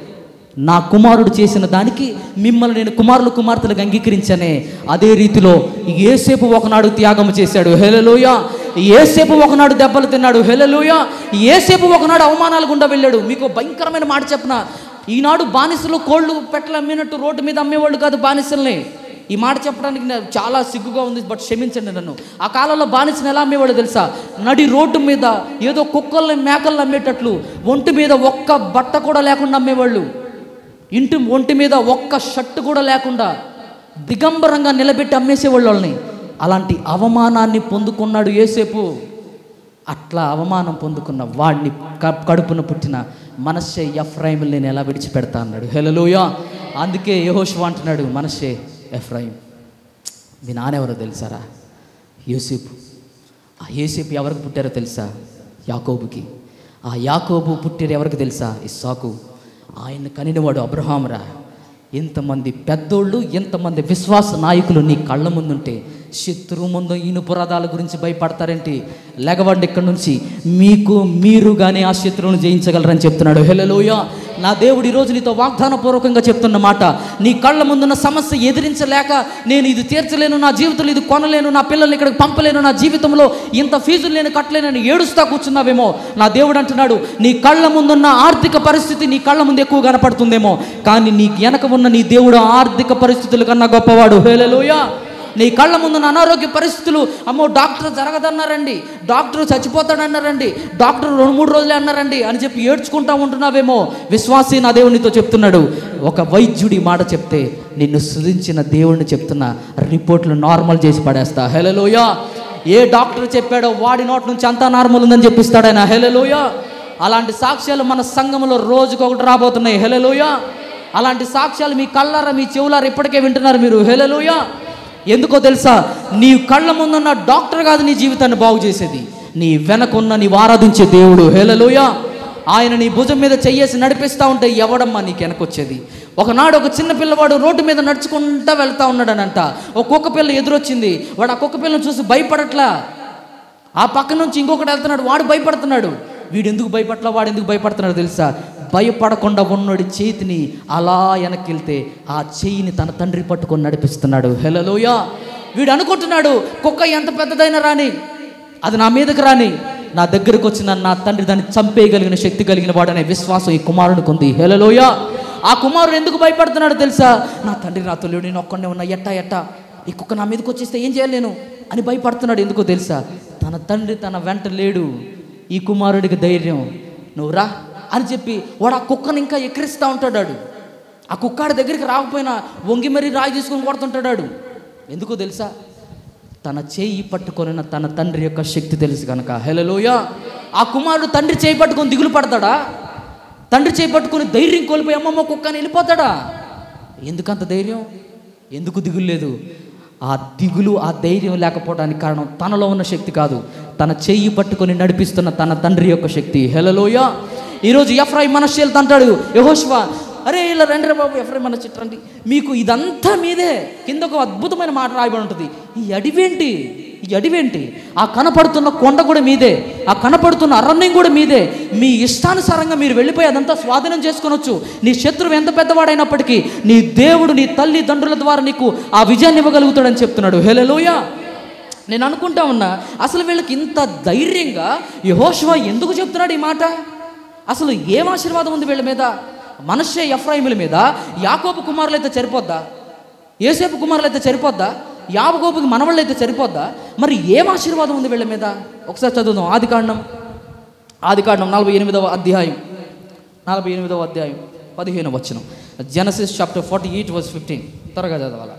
నా కుమారుడు చేసిన దానికి మిమ్మల్ని నేను కుమారులు కుమార్తెలకు అంగీకరించనే అదే రీతిలో ఏసేపు ఒకనాడు త్యాగం చేశాడు హెలలోయ ఏసేపు ఒకనాడు దెబ్బలు తిన్నాడు హెలలోయ ఏసేపు ఒకనాడు అవమానాలు గుండా వెళ్ళాడు మీకు భయంకరమైన మాట చెప్పన ఈనాడు బానిసలు కోళ్ళు పెట్టలు అమ్మినట్టు రోడ్డు మీద అమ్మేవాళ్ళు కాదు బానిసల్ని ఈ మాట చెప్పడానికి నాకు చాలా సిగ్గుగా ఉంది బట్ క్షమించండి నన్ను ఆ కాలంలో బానిసను ఎలా అమ్మేవాడు తెలుసా నడి రోడ్డు మీద ఏదో కుక్కల్ని మేకల్ని అమ్మేటట్లు ఒంటి మీద ఒక్క బట్ట కూడా లేకుండా అమ్మేవాళ్ళు ఇంటి ఒంటి మీద ఒక్క షర్ట్ కూడా లేకుండా దిగంబరంగా నిలబెట్టి అమ్మేసేవాళ్ళు వాళ్ళని అలాంటి అవమానాన్ని పొందుకున్నాడు ఏసేపు అట్లా అవమానం పొందుకున్న వాడిని క- కడుపున పుట్టిన మనస్సే ఎఫ్రాయిములు నేను ఎలా విడిచిపెడతా అన్నాడు హెలలోయ అందుకే యహోషువ అంటున్నాడు మనషే ఎఫ్రాయిం మీ నాన్న ఎవరో తెలుసారా యూసిఫ్ ఆ యూసిఫ్ ఎవరికి పుట్టారో తెలుసా యాకోబుకి ఆ యాకోబు పుట్టారు ఎవరికి తెలుసా ఇస్సాకు ఆయన కనినవాడు అబ్రహామురా ఇంతమంది పెద్దోళ్ళు ఇంతమంది విశ్వాస నాయకులు నీ కళ్ళ ముందుంటే శత్రువు ముందు ఇనుపురదాల గురించి భయపడతారేంటి లెగవండి ఇక్కడి నుంచి మీకు మీరుగానే ఆ శత్రువును జయించగలరని చెప్తున్నాడు హెలలోయ నా దేవుడు ఈరోజు నీతో వాగ్దానపూర్వకంగా చెప్తున్న మాట నీ కళ్ళ ముందున్న సమస్య ఎదిరించలేక నేను ఇది తీర్చలేను నా జీవితంలో ఇది కొనలేను నా పిల్లల్ని ఇక్కడికి పంపలేను నా జీవితంలో ఇంత ఫీజులు నేను కట్టలేనని ఏడుస్తా కూర్చున్నావేమో నా దేవుడు అంటున్నాడు నీ కళ్ళ ముందున్న ఆర్థిక పరిస్థితి నీ కళ్ళ ముందు ఎక్కువ కనపడుతుందేమో కానీ నీ వెనక ఉన్న నీ దేవుడు ఆర్థిక పరిస్థితుల కన్నా గొప్పవాడు హేలలోయ నీ కళ్ళ ముందున్న అనారోగ్య పరిస్థితులు అమ్మో డాక్టర్ జరగదన్నారండి డాక్టర్ చచ్చిపోతాడన్నారండి డాక్టర్ రెండు మూడు రోజులే అన్నారండి అని చెప్పి ఏడ్చుకుంటా ఉంటున్నావేమో విశ్వాసి నా దేవునితో చెప్తున్నాడు ఒక వైద్యుడి మాట చెప్తే నిన్ను సృజించిన దేవుడిని చెప్తున్న రిపోర్ట్లు నార్మల్ చేసి పడేస్తా హెలలోయ ఏ డాక్టర్ చెప్పాడో వాడి నోటి నుంచి అంతా నార్మల్ ఉందని చెప్పిస్తాడాయన హెలలోయ అలాంటి సాక్ష్యాలు మన సంఘంలో రోజుకొకటి రాబోతున్నాయి హెలలోయ అలాంటి సాక్ష్యాలు మీ కళ్ళారా మీ చెవులారా ఇప్పటికే వింటున్నారు మీరు హెలలోయ ఎందుకో తెలుసా నీ కళ్ళ ముందున్న డాక్టర్ కాదు నీ జీవితాన్ని బాగు చేసేది నీ వెనకున్న నీవు ఆరాధించే దేవుడు హేలలోయ ఆయన నీ భుజం మీద చెయ్యేసి నడిపిస్తూ ఉంటే ఎవడమ్మా నీకు వెనకొచ్చేది ఒకనాడు ఒక చిన్న పిల్లవాడు రోడ్డు మీద నడుచుకుంటా వెళ్తా ఉన్నాడనంట ఒక కుక్క పిల్ల ఎదురొచ్చింది వాడు ఆ కుక్క పిల్లని చూసి భయపడట్లా ఆ పక్క నుంచి ఇంకొకటి వెళ్తున్నాడు వాడు భయపడుతున్నాడు వీడు ఎందుకు భయపడలా వాడు ఎందుకు భయపడుతున్నాడు తెలుసా భయపడకుండా ఉన్నోడి చేతిని అలా వెనక్కి వెళ్తే ఆ చెయ్యిని తన తండ్రి పట్టుకొని నడిపిస్తున్నాడు హెలలోయ వీడు అనుకుంటున్నాడు కుక్క ఎంత పెద్దదైనా రాని అది నా మీదకి రాని నా దగ్గరకు వచ్చిన నా తండ్రి దాన్ని చంపేయగలిగిన శక్తి కలిగిన వాడనే విశ్వాసం ఈ కుమారునికి ఉంది హెలలోయ ఆ కుమారుడు ఎందుకు భయపడుతున్నాడు తెలుసా నా తండ్రి నాతో లేడు నేను ఒక్కడే ఉన్నా ఎట్టా ఎట్టా ఈ కుక్క నా మీదకి వచ్చేస్తే ఏం చేయాలి నేను అని భయపడుతున్నాడు ఎందుకో తెలుసా తన తండ్రి తన వెంట లేడు ఈ కుమారుడికి ధైర్యం నువ్వు రా అని చెప్పి వాడు ఆ కుక్కను ఇంకా ఎక్కిరిస్తూ ఉంటాడు వాడు. ఆ కుక్కాడి దగ్గరికి రాకపోయినా వంగి మరీ రాయి తీసుకొని కొడుతుంటాడు వాడు. ఎందుకో తెలుసా తన చేయి పట్టుకొనిన తన తండ్రి యొక్క శక్తి తెలుసు కనుక హెలలోయ ఆ కుమారుడు తండ్రి చేయి పట్టుకొని దిగులు పడతాడా తండ్రి చేయి పట్టుకొని ధైర్యం కోల్పోయి అమ్మమ్మ కుక్క అని వెళ్ళిపోతాడా ఎందుకంత ధైర్యం ఎందుకు దిగులు లేదు ఆ దిగులు ఆ ధైర్యం లేకపోవడానికి కారణం తనలో ఉన్న శక్తి కాదు తన చెయ్యి పట్టుకొని నడిపిస్తున్న తన తండ్రి యొక్క శక్తి హెలలోయ ఈరోజు ఎఫ్రాయి మనశ్శీలత అంటాడు యహోష్వా అరే ఇలా రండి రా బాబు ఎఫ్రాయి మన రండి మీకు ఇదంతా మీదే కింద ఒక అద్భుతమైన మాట రాయబడి ఉంటుంది ఈ అడివేంటి ఈ అడివేంటి ఆ కనపడుతున్న కొండ కూడా మీదే ఆ కనపడుతున్న అరణ్యం కూడా మీదే మీ ఇష్టానుసారంగా మీరు వెళ్ళిపోయి అదంతా స్వాధీనం చేసుకొనొచ్చు నీ శత్రువు ఎంత పెద్దవాడైనప్పటికీ నీ దేవుడు నీ తల్లి తండ్రుల ద్వారా నీకు ఆ విజయాన్ని ఇవ్వగలుగుతాడని చెప్తున్నాడు హెలలోయ నేను అనుకుంటా ఉన్నా అసలు వీళ్ళకి ఇంత ధైర్యంగా యహోషువ ఎందుకు చెప్తున్నాడు ఈ మాట అసలు ఏం ఆశీర్వాదం ఉంది వీళ్ళ మీద మనషే ఎఫ్రాయిముల మీద యాకోబు కుమారులు అయితే సరిపోద్దా ఏసేపు కుమారులు అయితే సరిపోద్దా యాబగోపుకి మనవాళ్ళు అయితే సరిపోద్దా మరి ఏం ఆశీర్వాదం ఉంది వీళ్ళ మీద ఒకసారి చదువుదాం ఆది కాండం ఆది కాండం నలభై ఎనిమిదవ అధ్యాయం నలభై ఎనిమిదవ అధ్యాయం పదిహేను వచనం Genesis chapter forty eight verse fifteen త్వరగా చదవాలా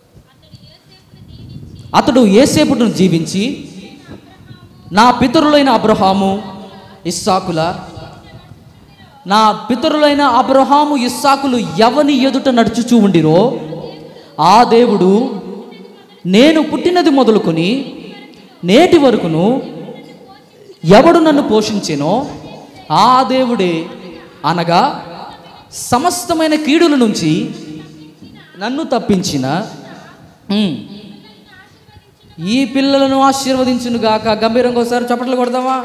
అతడు ఏసేపును జీవించి నా పితరులైన అబ్రహాము ఇస్సాకుల నా పితరులైన అబ్రహాము ఇస్సాకులు ఎవని ఎదుట నడుచుచూ ఉండిరో ఆ దేవుడు నేను పుట్టినది మొదలుకొని నేటి వరకును ఎవడు నన్ను పోషించెనో ఆ దేవుడే అనగా సమస్తమైన కీడుల నుంచి నన్ను తప్పించిన ఉమ్, ఈ పిల్లలను ఆశీర్వదించును గాక గంభీరంగా ఒకసారి చప్పట్లు కొడదామా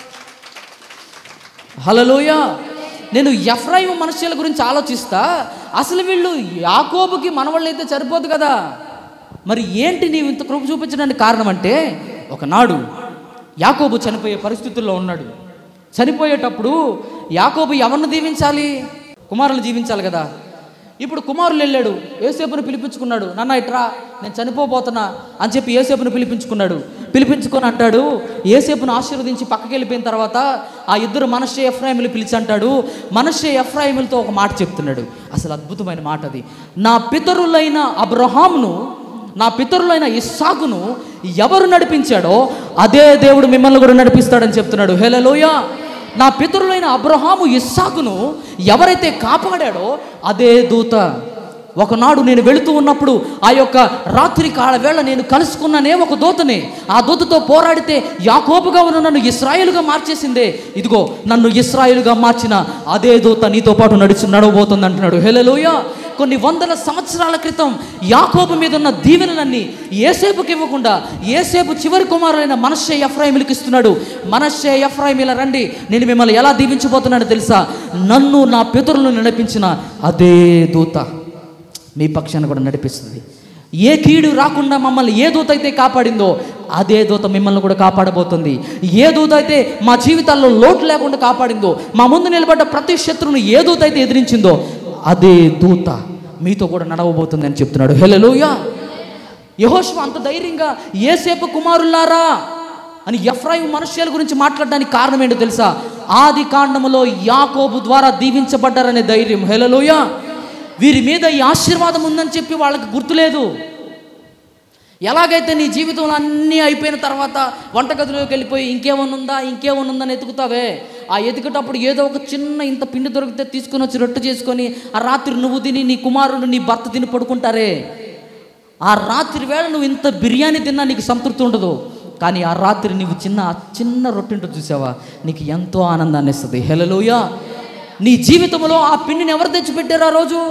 హలలోయ నేను ఎఫ్రాయిం మనుష్యుల గురించి ఆలోచిస్తా అసలు వీళ్ళు యాకోబుకి మనవాళ్ళు అయితే సరిపోదు కదా మరి ఏంటి నీవు ఇంత కృప చూపించడానికి కారణం అంటే ఒకనాడు యాకోబు చనిపోయే పరిస్థితుల్లో ఉన్నాడు చనిపోయేటప్పుడు యాకోబు ఎవరిని దీవించాలి కుమారులు జీవించాలి కదా ఇప్పుడు కుమారులు వెళ్ళాడు ఏసేపుని పిలిపించుకున్నాడు నాన్న ఇట్రా నేను చనిపోబోతున్నా అని చెప్పి ఏసేపుని పిలిపించుకున్నాడు పిలిపించుకొని అంటాడు ఏసేపును ఆశీర్వదించి పక్కకి వెళ్ళిపోయిన తర్వాత ఆ ఇద్దరు మనషే ఎఫ్రాయిములు పిలిచి అంటాడు మనషే ఎఫ్రాయిములతో ఒక మాట చెప్తున్నాడు అసలు అద్భుతమైన మాట అది నా పితరులైన అబ్రహామును నా పితరులైన ఇస్సాకును ఎవరు నడిపించాడో అదే దేవుడు మిమ్మల్ని కూడా నడిపిస్తాడని చెప్తున్నాడు హేలలోయ నా పితరులైన అబ్రహాము ఇస్సాకును ఎవరైతే కాపాడాడో అదే దూత ఒకనాడు నేను వెళుతూ ఉన్నప్పుడు ఆ యొక్క రాత్రి కాల వేళ నేను కలుసుకున్నానే ఒక దూతని ఆ దూతతో పోరాడితే యాకోబుగా ఉన్న నన్ను ఇస్రాయేలుగా మార్చేసిందే ఇదిగో నన్ను ఇస్రాయేలుగా మార్చిన అదే దూత నీతో పాటు నడిచి నడవబోతుంది అంటున్నాడు హెలలోయ కొన్ని వందల సంవత్సరాల క్రితం యాకోబు మీద ఉన్న దీవెనలన్నీ ఏసేపుకి ఇవ్వకుండా ఏసేపు చివరి కుమారులైన మనశ్శే ఎఫ్రాయిములకి ఇస్తున్నాడు మనశ్శే ఎఫ్రాయిమిల రండి నేను మిమ్మల్ని ఎలా దీవించబోతున్నానో తెలుసా నన్ను నా పితరులను నడిపించిన అదే దూత మీ పక్షాన్ని కూడా నడిపిస్తుంది ఏ కీడు రాకుండా మమ్మల్ని ఏ దూత అయితే కాపాడిందో అదే దూత మిమ్మల్ని కూడా కాపాడబోతుంది ఏ దూత అయితే మా జీవితాల్లో లోటు లేకుండా కాపాడిందో మా ముందు నిలబడ్డ ప్రతి శత్రువును ఏ దూత అయితే ఎదిరించిందో అదే దూత మీతో కూడా నడవబోతుంది అని చెప్తున్నాడు హెలలోయ యహోష్వ అంత ధైర్యంగా ఏసేపు కుమారులారా అని ఎఫ్రాయిం మనుష్యుల గురించి మాట్లాడడానికి కారణం ఏంటో తెలుసా ఆది కాండములో యాకోబు ద్వారా దీవించబడ్డారనే ధైర్యం హెలలోయ వీరి మీద ఈ ఆశీర్వాదం ఉందని చెప్పి వాళ్ళకి గుర్తులేదు ఎలాగైతే నీ జీవితంలో అన్నీ అయిపోయిన తర్వాత వంటగదిలోకి వెళ్ళిపోయి ఇంకేమన్నా ఉందా ఇంకేమన్నా ఉందని ఎతుకుతావే ఆ ఎతికేటప్పుడు ఏదో ఒక చిన్న ఇంత పిండి దొరికితే తీసుకొని వచ్చి రొట్టె చేసుకొని ఆ రాత్రి నువ్వు తిని నీ కుమారుడు నీ భర్త తిని పడుకుంటారే ఆ రాత్రి వేళ నువ్వు ఇంత బిర్యానీ తిన్నా నీకు సంతృప్తి ఉండదు కానీ ఆ రాత్రి నీవు చిన్న ఆ చిన్న రొట్టె ఉంటుంది చూసావా నీకు ఎంతో ఆనందాన్ని ఇస్తుంది హెలలోయ నీ జీవితంలో ఆ పిండిని ఎవరు తెచ్చిపెట్టారు ఆ రోజు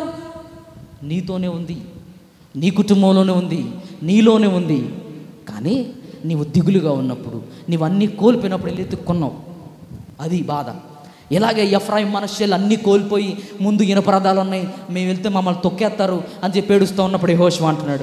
నీతోనే ఉంది నీ కుటుంబంలోనే ఉంది నీలోనే ఉంది కానీ నీవు దిగులుగా ఉన్నప్పుడు నీవు అన్నీ కోల్పోయినప్పుడు వెళ్ళి ఎత్తుక్కున్నావు అది బాధ ఇలాగే ఎఫ్రాయిం మనశ్శలు అన్నీ కోల్పోయి ముందు ఇనపరదాలు ఉన్నాయి మేము వెళ్తే మమ్మల్ని తొక్కేస్తారు అని చెప్పి ఏడుస్తూ ఉన్నప్పుడు హోషం అంటున్నాడు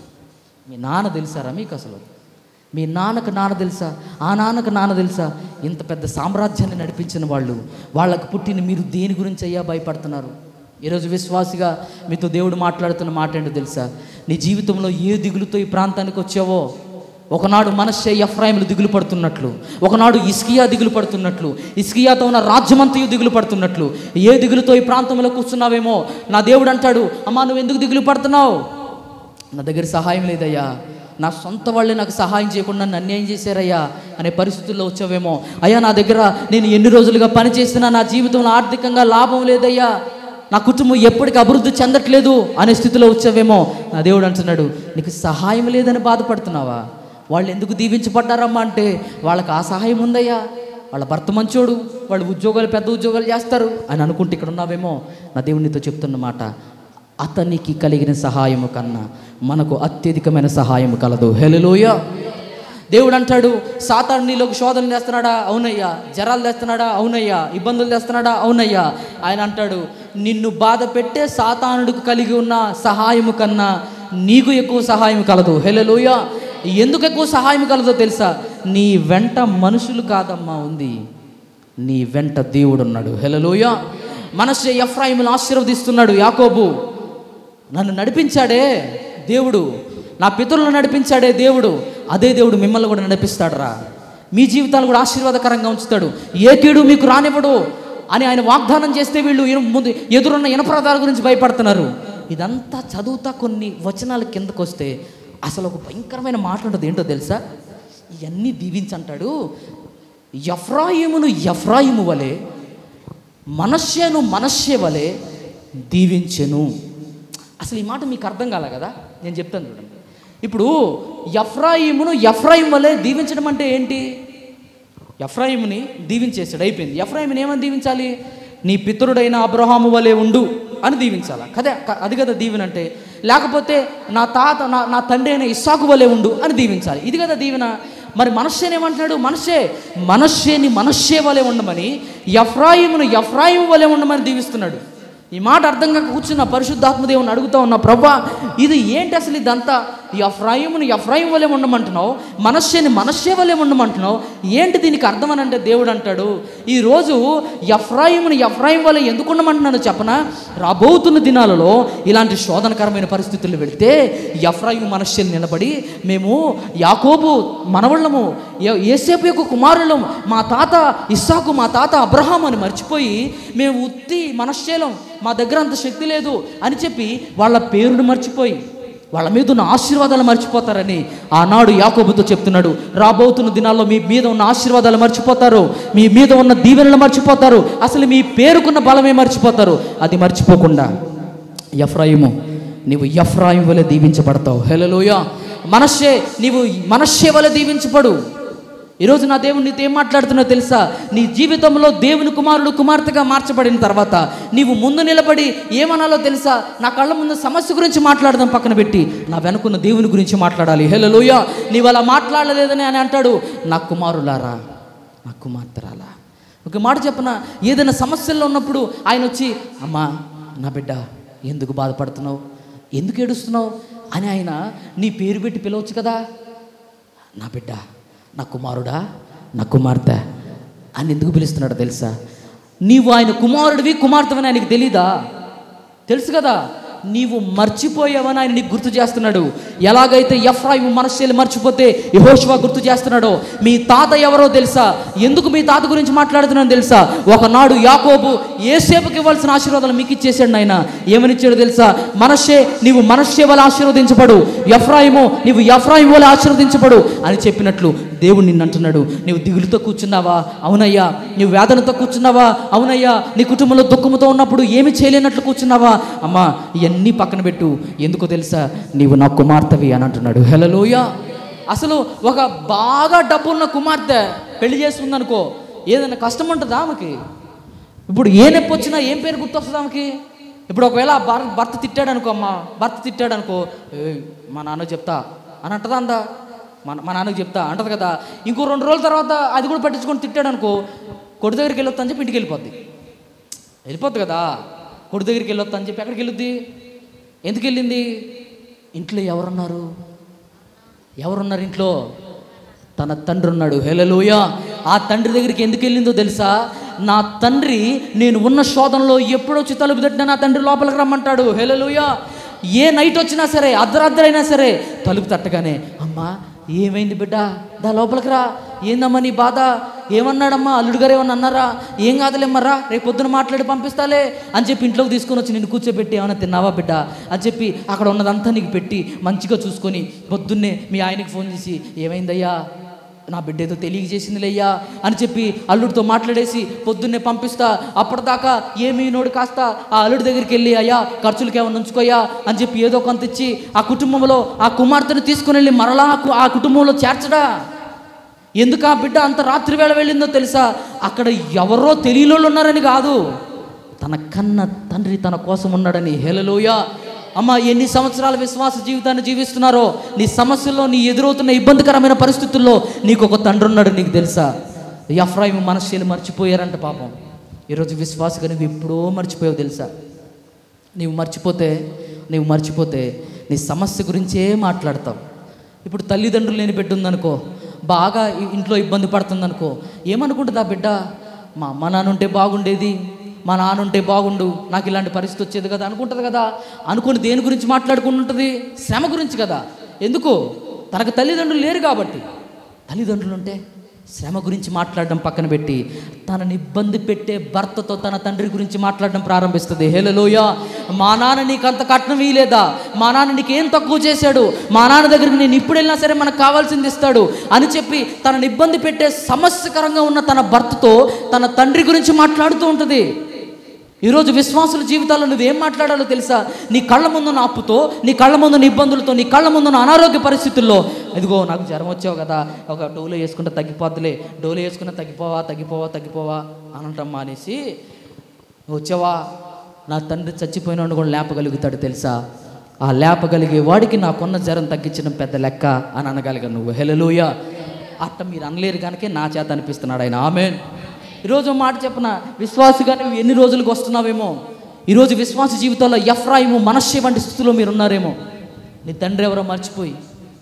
మీ నాన్న తెలుసారా మీకు అసలు మీ నాన్నకు నాన్న తెలుసా ఆ నాన్నకు నాన్న తెలుసా ఇంత పెద్ద సామ్రాజ్యాన్ని నడిపించిన వాళ్ళు వాళ్ళకు పుట్టిన మీరు దేని గురించి అయ్యా భయపడుతున్నారు ఈరోజు విశ్వాసిగా మీతో దేవుడు మాట్లాడుతున్న మాట ఏంటో తెలుసా నీ జీవితంలో ఏ దిగులుతో ఈ ప్రాంతానికి వచ్చావో ఒకనాడు మనశ్శే ఎఫ్రాయిములు దిగులు పడుతున్నట్లు ఒకనాడు ఇస్కియా దిగులు పడుతున్నట్లు ఇస్కియాతో ఉన్న రాజ్యమంతయు దిగులు పడుతున్నట్లు ఏ దిగులుతో ఈ ప్రాంతంలో కూర్చున్నావేమో నా దేవుడు అంటాడు అమ్మా నువ్వు ఎందుకు దిగులు పడుతున్నావు నా దగ్గర సహాయం లేదయ్యా నా సొంత వాళ్ళే నాకు సహాయం చేయకుండా నన్ను అన్యాయం చేశారయ్యా అనే పరిస్థితుల్లో వచ్చావేమో అయ్యా నా దగ్గర నేను ఎన్ని రోజులుగా పని చేసినా నా జీవితంలో ఆర్థికంగా లాభం లేదయ్యా నా కుటుంబం ఎప్పటికీ అభివృద్ధి చెందట్లేదు అనే స్థితిలో వచ్చావేమో నా దేవుడు అంటున్నాడు నీకు సహాయం లేదని బాధపడుతున్నావా వాళ్ళు ఎందుకు దీవించబడ్డారమ్మా అంటే వాళ్ళకి ఆ సహాయం ఉందయ్యా వాళ్ళ భర్త మంచోడు వాళ్ళు ఉద్యోగాలు పెద్ద ఉద్యోగాలు చేస్తారు అని అనుకుంటే ఇక్కడ ఉన్నావేమో నా దేవునితో చెప్తున్న మాట అతనికి కలిగిన సహాయము కన్నా మనకు అత్యధికమైన సహాయము కలదు హెలలోయ దేవుడు అంటాడు సాతాను నీలోకి శోధన చేస్తున్నాడా అవునయ్యా జరాలు తెస్తున్నాడా అవునయ్యా ఇబ్బందులు తెస్తున్నాడా అవునయ్యా ఆయన అంటాడు నిన్ను బాధ పెట్టే సాతానుడికి కలిగి ఉన్న సహాయము కన్నా నీకు ఎక్కువ సహాయం కలదు హెలలోయ ఎందుకు ఎక్కువ సహాయం కలదో తెలుసా నీ వెంట మనుషులు కాదమ్మా ఉంది నీ వెంట దేవుడు ఉన్నాడు హెలలోయ మనస్సు ఎఫ్రాయిములు ఆశీర్వదిస్తున్నాడు యాకోబు నన్ను నడిపించాడే దేవుడు నా పితరులను నడిపించాడే దేవుడు అదే దేవుడు మిమ్మల్ని కూడా నడిపిస్తాడురా మీ జీవితాలు కూడా ఆశీర్వాదకరంగా ఉంచుతాడు ఏ కీడు మీకు రానివ్వడు అని ఆయన వాగ్దానం చేస్తే వీళ్ళు ఇను- ముందు ఎదురున్న ఇనపరాదాల గురించి భయపడుతున్నారు ఇదంతా చదువుతా కొన్ని వచనాల కిందకు వస్తే అసలు ఒక భయంకరమైన మాట ఉంటుంది ఏంటో తెలుసా ఇవన్నీ దీవించంటాడు ఎఫ్రాయిమును ఎఫ్రాయిము వలె మనశ్యను మనశ్య వలె దీవించెను అసలు ఈ మాట మీకు అర్థం కాలే కదా నేను చెప్తాను చూడండి ఇప్పుడు ఎఫ్రాయిమును ఎఫ్రాయిం వలె దీవించడం అంటే ఏంటి ఎఫ్రాయిముని దీవించేసాడు అయిపోయింది ఎఫ్రాయిముని ఏమని దీవించాలి నీ పితరుడైన అబ్రహాము వలె ఉండు అని దీవించాలా కదా క- అది కదా దీవెన అంటే లేకపోతే నా తాత నా నా తండ్రి అయిన ఇస్సాకు వలె ఉండు అని దీవించాలి ఇది కదా దీవెన మరి మనశ్శేని ఏమంటున్నాడు మనశ్శే మనశ్శేని మనశ్శే వలె ఉండమని ఎఫ్రాయిమును ఎఫ్రాయిము వలె ఉండమని దీవిస్తున్నాడు ఈ మాట అర్థం కాక కూర్చున్న పరిశుద్ధాత్మదేవుని అడుగుతా ఉన్నా ప్రభా ఇది ఏంటి అసలు ఇదంతా ఎఫ్రాయిమును ఎఫ్రాయిం వలె ఉండమంటున్నావు మనశ్శేని మనశ్శే వలె ఉండమంటున్నావు ఏంటి దీనికి అర్థం అని అంటే దేవుడు అంటాడు ఈరోజు ఎఫ్రాయిమును ఎఫ్రాయిం వలె ఎందుకు ఉండమంటున్నాను చెప్పనా రాబోతున్న దినాలలో ఇలాంటి శోధనకరమైన పరిస్థితులు వెళితే ఎఫ్రాయిం మనశ్శేని నిలబడి మేము యాకోబు మనవళ్ళము ఏ- ఏసేపు యొక్క కుమారులం మా తాత ఇస్సాకు మా తాత అబ్రహాం అని మర్చిపోయి మేము ఉత్తి మనశ్శేలం మా దగ్గర అంత శక్తి లేదు అని చెప్పి వాళ్ళ పేరును మర్చిపోయి వాళ్ళ మీద ఉన్న ఆశీర్వాదాలు మర్చిపోతారని ఆనాడు యాకోబుతో చెప్తున్నాడు రాబోతున్న దినాల్లో మీ మీద ఉన్న ఆశీర్వాదాలు మర్చిపోతారు మీ మీద ఉన్న దీవెనలు మర్చిపోతారు అసలు మీ పేరుకున్న బలమే మర్చిపోతారు అది మర్చిపోకుండా ఎఫ్రాయిము నీవు ఎఫ్రాయిం వలె దీవించబడతావు హెలలోయ మనషే నీవు మనషే వలె దీవించబడు ఈరోజు నా దేవుడు నీతో ఏం మాట్లాడుతున్నా తెలుసా నీ జీవితంలో దేవుని కుమారుడు కుమార్తెగా మార్చబడిన తర్వాత నీవు ముందు నిలబడి ఏమనాలో తెలుసా నా కళ్ళ ముందు సమస్య గురించి మాట్లాడదాం పక్కన పెట్టి నా వెనుకున్న దేవుని గురించి మాట్లాడాలి హెలలోయ నీవు అలా మాట్లాడలేదని అని అంటాడు నా కుమారులారా నా కుమార్తెరాలా ఒక మాట చెప్పన ఏదైనా సమస్యల్లో ఉన్నప్పుడు ఆయన వచ్చి అమ్మా నా బిడ్డ ఎందుకు బాధపడుతున్నావు ఎందుకు ఏడుస్తున్నావు అని ఆయన నీ పేరు పెట్టి పిలవచ్చు కదా నా బిడ్డ నా కుమారుడా నా కుమార్తె అని ఎందుకు పిలుస్తున్నాడో తెలుసా నీవు ఆయన కుమారుడివి కుమార్తెవని ఆయనకి తెలీదా తెలుసు కదా నీవు మర్చిపోయావని ఆయన నీకు గుర్తు చేస్తున్నాడు ఎలాగైతే ఎఫ్రాయిము మనశ్శైలి మర్చిపోతే యహోషువా గుర్తు చేస్తున్నాడో మీ తాత ఎవరో తెలుసా ఎందుకు మీ తాత గురించి మాట్లాడుతున్నాను తెలుసా ఒకనాడు యాకోబు ఏసేపుకి ఇవ్వాల్సిన ఆశీర్వాదాలు మీకు ఇచ్చేసాడు ఆయన ఏమనిచ్చాడు తెలుసా మనషే నీవు మనషే వల్ల ఆశీర్వదించబడు ఎఫ్రాయిము నీవు ఎఫ్రాయిం వల్ల ఆశీర్వదించబడు అని చెప్పినట్లు దేవుడు నిన్ను అంటున్నాడు నీవు దిగులుతో కూర్చున్నావా అవునయ్యా నీవు వేదనతో కూర్చున్నావా అవునయ్యా నీ కుటుంబంలో దుఃఖంతో ఉన్నప్పుడు ఏమి చేయలేనట్లు కూర్చున్నావా అమ్మా ఇవన్నీ పక్కన పెట్టు ఎందుకో తెలుసా నీవు నా కుమార్తెవి అని అంటున్నాడు హెలలోయ అసలు ఒక బాగా డబ్బున్న కుమార్తె పెళ్లి చేసుకుందనుకో ఏదైనా కష్టం ఉంటుందా ఆమెకి ఇప్పుడు ఏ నొప్పి వచ్చినా ఏం పేరు గుర్తొస్తుంది ఆమెకి ఇప్పుడు ఒకవేళ ఆ భర్ భర్త తిట్టాడు అనుకో అమ్మ భర్త తిట్టాడు అనుకో "ఏయ్, మా నాన్న చెప్తా అని అంటదా అందా మన మా నాన్నకి చెప్తా అంటది కదా ఇంకో రెండు రోజుల తర్వాత అది కూడా పట్టించుకొని తిట్టాడు అనుకో కొడు దగ్గరికి వెళ్ళొద్దు అని చెప్పి ఇంటికి వెళ్ళిపోద్ది వెళ్ళిపోద్ది కదా కొడు దగ్గరికి వెళ్ళొద్దు అని చెప్పి ఎక్కడికి వెళ్ళొద్ది ఎందుకు వెళ్ళింది ఇంట్లో ఎవరున్నారు ఎవరున్నారు ఇంట్లో తన తండ్రి ఉన్నాడు హెలలోయ ఆ తండ్రి దగ్గరికి ఎందుకు వెళ్ళిందో తెలుసా నా తండ్రి నేను ఉన్న శోధనలో ఎప్పుడొచ్చి తలుపు తట్టినా నా తండ్రి లోపలికి రమ్మంటాడు హెలలోయ ఏ నైట్ వచ్చినా సరే అర్ధరాత్రి అయినా సరే తలుపు తట్టగానే అమ్మా ఏమైంది బిడ్డ దా లోపలికి రా ఏందమ్మా నీ బాధ ఏమన్నాడమ్మా అల్లుడు గారు ఏమన్నా అన్నారా ఏం కాదులేమ్మరా రేపు పొద్దున మాట్లాడి పంపిస్తాలే అని చెప్పి ఇంట్లోకి తీసుకొని వచ్చి నిన్ను కూర్చోబెట్టి ఏమైనా తిన్నావా బిడ్డ అని చెప్పి అక్కడ ఉన్నదంతా నీకు పెట్టి మంచిగా చూసుకొని పొద్దున్నే మీ ఆయనకి ఫోన్ చేసి ఏమైందయ్యా నా బిడ్డ ఏదో తెలియజేసిందిలేయ్యా అని చెప్పి అల్లుడితో మాట్లాడేసి పొద్దున్నే పంపిస్తా అప్పటిదాకా ఏమీ నోడు కాస్త ఆ అల్లుడి దగ్గరికి వెళ్ళి అయ్యా ఖర్చులకి ఏమైనా ఉంచుకోయా అని చెప్పి ఏదో కొంత ఇచ్చి ఆ కుటుంబంలో ఆ కుమార్తెను తీసుకుని వెళ్ళి మరలా ఆ కు- ఆ కుటుంబంలో చేర్చడా ఎందుకు ఆ బిడ్డ అంత రాత్రి వేళ వెళ్ళిందో తెలుసా అక్కడ ఎవరో తెలియని ఉన్నారని కాదు తన కన్న తండ్రి తన కోసం ఉన్నాడని హేలలోయ అమ్మ ఎన్ని సంవత్సరాల విశ్వాస జీవితాన్ని జీవిస్తున్నారో నీ సమస్యల్లో నీ ఎదురవుతున్న ఇబ్బందికరమైన పరిస్థితుల్లో నీకు ఒక తండ్రి ఉన్నాడు నీకు తెలుసా ఎఫ్రాయిం మనశ్శీలు మర్చిపోయారంట పాపం ఈరోజు విశ్వాసగా నువ్వు ఎప్పుడో మర్చిపోయావు తెలుసా నీవు మర్చిపోతే నీవు మర్చిపోతే నీ సమస్య గురించే మాట్లాడతావు ఇప్పుడు తల్లిదండ్రులు లేని బిడ్డ ఉందనుకో బాగా ఇ- ఇంట్లో ఇబ్బంది పడుతుందనుకో ఏమనుకుంటుంది ఆ బిడ్డ మా అమ్మ నాన్న ఉంటే బాగుండేది మా నాన్న ఉంటే బాగుండు నాకు ఇలాంటి పరిస్థితి వచ్చేది కదా అనుకుంటుంది కదా అనుకుని దేని గురించి మాట్లాడుకుంటుంటుంది శ్రమ గురించి కదా ఎందుకు తనకు తల్లిదండ్రులు లేరు కాబట్టి తల్లిదండ్రులు ఉంటే శ్రమ గురించి మాట్లాడడం పక్కన పెట్టి తనని ఇబ్బంది పెట్టే భర్తతో తన తండ్రి గురించి మాట్లాడడం ప్రారంభిస్తుంది హేలలోయ మా నాన్న నీకు అంత కట్నం ఇయలేదా మా నాన్న నీకు ఏం తక్కువ చేశాడు మా నాన్న దగ్గరికి నేను ఇప్పుడు వెళ్ళినా సరే మనకు కావాల్సింది ఇస్తాడు అని చెప్పి తనని ఇబ్బంది పెట్టే సమస్యకరంగా ఉన్న తన భర్తతో తన తండ్రి గురించి మాట్లాడుతూ ఉంటుంది ఈరోజు విశ్వాసుల జీవితాల్లో నువ్వేం మాట్లాడాలో తెలుసా నీ కళ్ళ ముందున్న అప్పుతో నీ కళ్ళ ముందున్న ఇబ్బందులతో నీ కళ్ళ ముందున్న అనారోగ్య పరిస్థితుల్లో ఇదిగో నాకు జ్వరం వచ్చావు కదా ఒక డోలో వేసుకుంటే తగ్గిపోద్దులే డోలో వేసుకుంటే తగ్గిపోవా తగ్గిపోవా తగ్గిపోవా అని అంటాం మానేసి "నువ్వు వచ్చావా నా తండ్రి చచ్చిపోయినాడు కూడా లేపగలుగుతాడు తెలుసా ఆ లేపగలిగే వాడికి నాకున్న జ్వరం తగ్గించడం పెద్ద లెక్క అని అనగలిగా నువ్వు హెలలోయ అట్ట మీరు అనలేరు కనుకే నా చేత అనిపిస్తున్నాడు ఆయన ఆమెన్ ఈరోజు ఓ మాట చెప్పన విశ్వాసగా నువ్వు ఎన్ని రోజులకు వస్తున్నావేమో ఈరోజు విశ్వాస జీవితంలో ఎఫ్రాయిము మనశ్శే వంటి స్థితిలో మీరు ఉన్నారేమో నీ తండ్రి ఎవరో మర్చిపోయి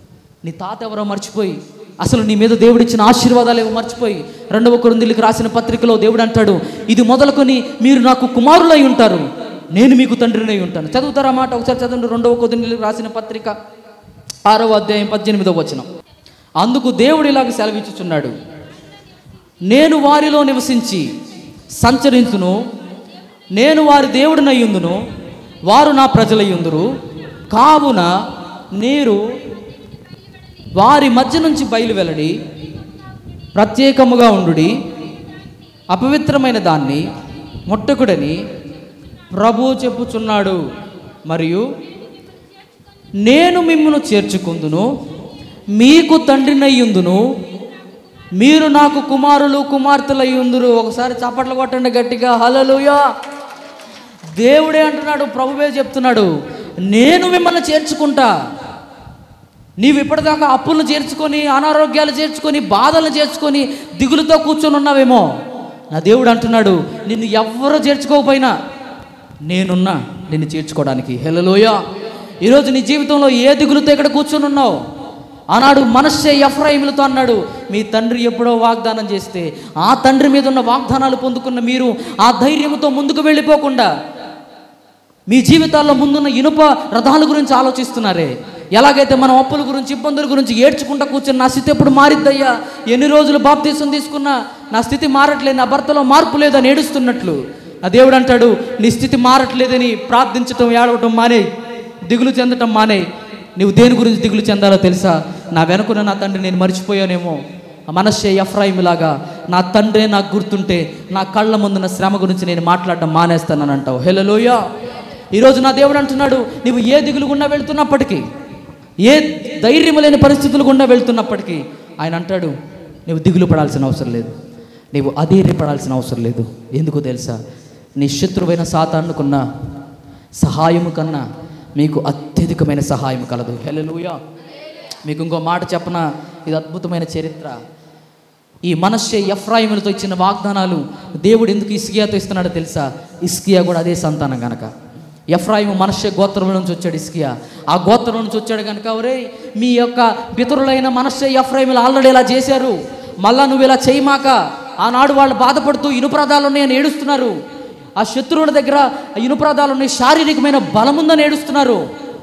నీ తాత ఎవరో మర్చిపోయి అసలు నీ మీద దేవుడు ఇచ్చిన ఆశీర్వాదాలు ఏవో మర్చిపోయి రెండవ కొరిందులకు రాసిన పత్రికలో దేవుడు అంటాడు ఇది మొదలుకొని మీరు నాకు కుమారులై ఉంటారు నేను మీకు తండ్రినై ఉంటాను చదువుతారా మాట ఒకసారి చదవండి రెండవ కొరిందులకు రాసిన పత్రిక ఆరవ అధ్యాయం పద్దెనిమిదవ వచనం అందుకు దేవుడు ఇలాగ సెలవిచ్చుచున్నాడు నేను వారిలో నివసించి సంచరించును నేను వారి దేవుడినయ్యుందును వారు నా ప్రజలయ్యుందురు కావున నీరు వారి మధ్య నుంచి బయలు వెల్లడి ప్రత్యేకముగా ఉండుడి అపవిత్రమైన దాన్ని ముట్టకుడని ప్రభు చెప్పుచున్నాడు మరియు నేను మిమ్మల్ని చేర్చుకుందును మీకు తండ్రినయ్యుందును మీరు నాకు కుమారులు కుమార్తెలయ్యుందురు ఒకసారి చప్పట్లు కొట్టండి గట్టిగా హలలుయా దేవుడే అంటున్నాడు ప్రభువే చెప్తున్నాడు నేను మిమ్మల్ని చేర్చుకుంటా నీవు ఇప్పటిదాకా అప్పులను చేర్చుకొని అనారోగ్యాలు చేర్చుకొని బాధలను చేర్చుకొని దిగులుతో కూర్చొని ఉన్నావేమో నా దేవుడు అంటున్నాడు నిన్ను ఎవ్వరూ చేర్చుకోకపోయినా నేనున్నా నిన్ను చేర్చుకోవడానికి హెలలోయ ఈరోజు నీ జీవితంలో ఏ దిగులుతో ఇక్కడ కూర్చొని ఉన్నావు ఆనాడు మనస్సే ఎఫ్రాయిములతో అన్నాడు మీ తండ్రి ఎప్పుడో వాగ్దానం చేస్తే ఆ తండ్రి మీద ఉన్న వాగ్దానాలు పొందుకున్న మీరు ఆ ధైర్యంతో ముందుకు వెళ్ళిపోకుండా మీ జీవితాల్లో ముందున్న ఇనుప రథాల గురించి ఆలోచిస్తున్నారే ఎలాగైతే మనం అప్పుల గురించి ఇబ్బందుల గురించి ఏడ్చుకుంటా కూర్చొని నా స్థితి ఎప్పుడు మారిద్దయ్యా ఎన్ని రోజులు బాప్తీసం తీసుకున్నా నా స్థితి మారట్లేదు నా భర్తలో మార్పు లేదని ఏడుస్తున్నట్లు నా దేవుడు అంటాడు నీ స్థితి మారట్లేదని ప్రార్థించటం ఏడవటం మానే దిగులు చెందటం మానే నువ్వు దేని గురించి దిగులు చెందాలో తెలుసా నా వెనుకున్న నా తండ్రి నేను మర్చిపోయానేమో మనస్సే ఎఫ్రాయిములాగా నా తండ్రే నాకు గుర్తుంటే నా కళ్ళ ముందున్న శ్రమ గురించి నేను మాట్లాడడం మానేస్తానని అంటావు హెలలోయ ఈరోజు నా దేవుడు అంటున్నాడు నీవు ఏ దిగులు గుండా వెళ్తున్నప్పటికీ ఏ ధైర్యం లేని పరిస్థితులు గుండా వెళ్తున్నప్పటికీ ఆయన అంటాడు నువ్వు దిగులు పడాల్సిన అవసరం లేదు నీవు అధైర్యపడాల్సిన అవసరం లేదు ఎందుకు తెలుసా నీ శత్రువైన సాతానుకున్న సహాయము కన్నా మీకు అత్యధికమైన సహాయం కలదు హెలలుయా మీకు ఇంకో మాట చెప్పన ఇది అద్భుతమైన చరిత్ర ఈ మనస్సే ఎఫ్రాయిములతో ఇచ్చిన వాగ్దానాలు దేవుడు ఎందుకు ఇస్కియాతో ఇస్తున్నాడో తెలుసా ఇస్కియా కూడా అదే సంతానం గనక ఎఫ్రాయిము మనస్సే గోత్రం నుంచి వచ్చాడు ఇస్కియా ఆ గోత్రం నుంచి వచ్చాడు కనుక ఒరే మీ యొక్క పితరులైన మనస్సే ఎఫ్రాయిములు ఆల్రెడీ ఇలా చేశారు మళ్ళా నువ్వు ఇలా చేయమాక ఆనాడు వాళ్ళు బాధపడుతూ ఇనుపరదాలు ఉన్నాయని ఏడుస్తున్నారు ఆ శత్రువుల దగ్గర ఆ ఇనుపరదాలు ఉన్నాయి శారీరకమైన బలం ఉందని ఏడుస్తున్నారు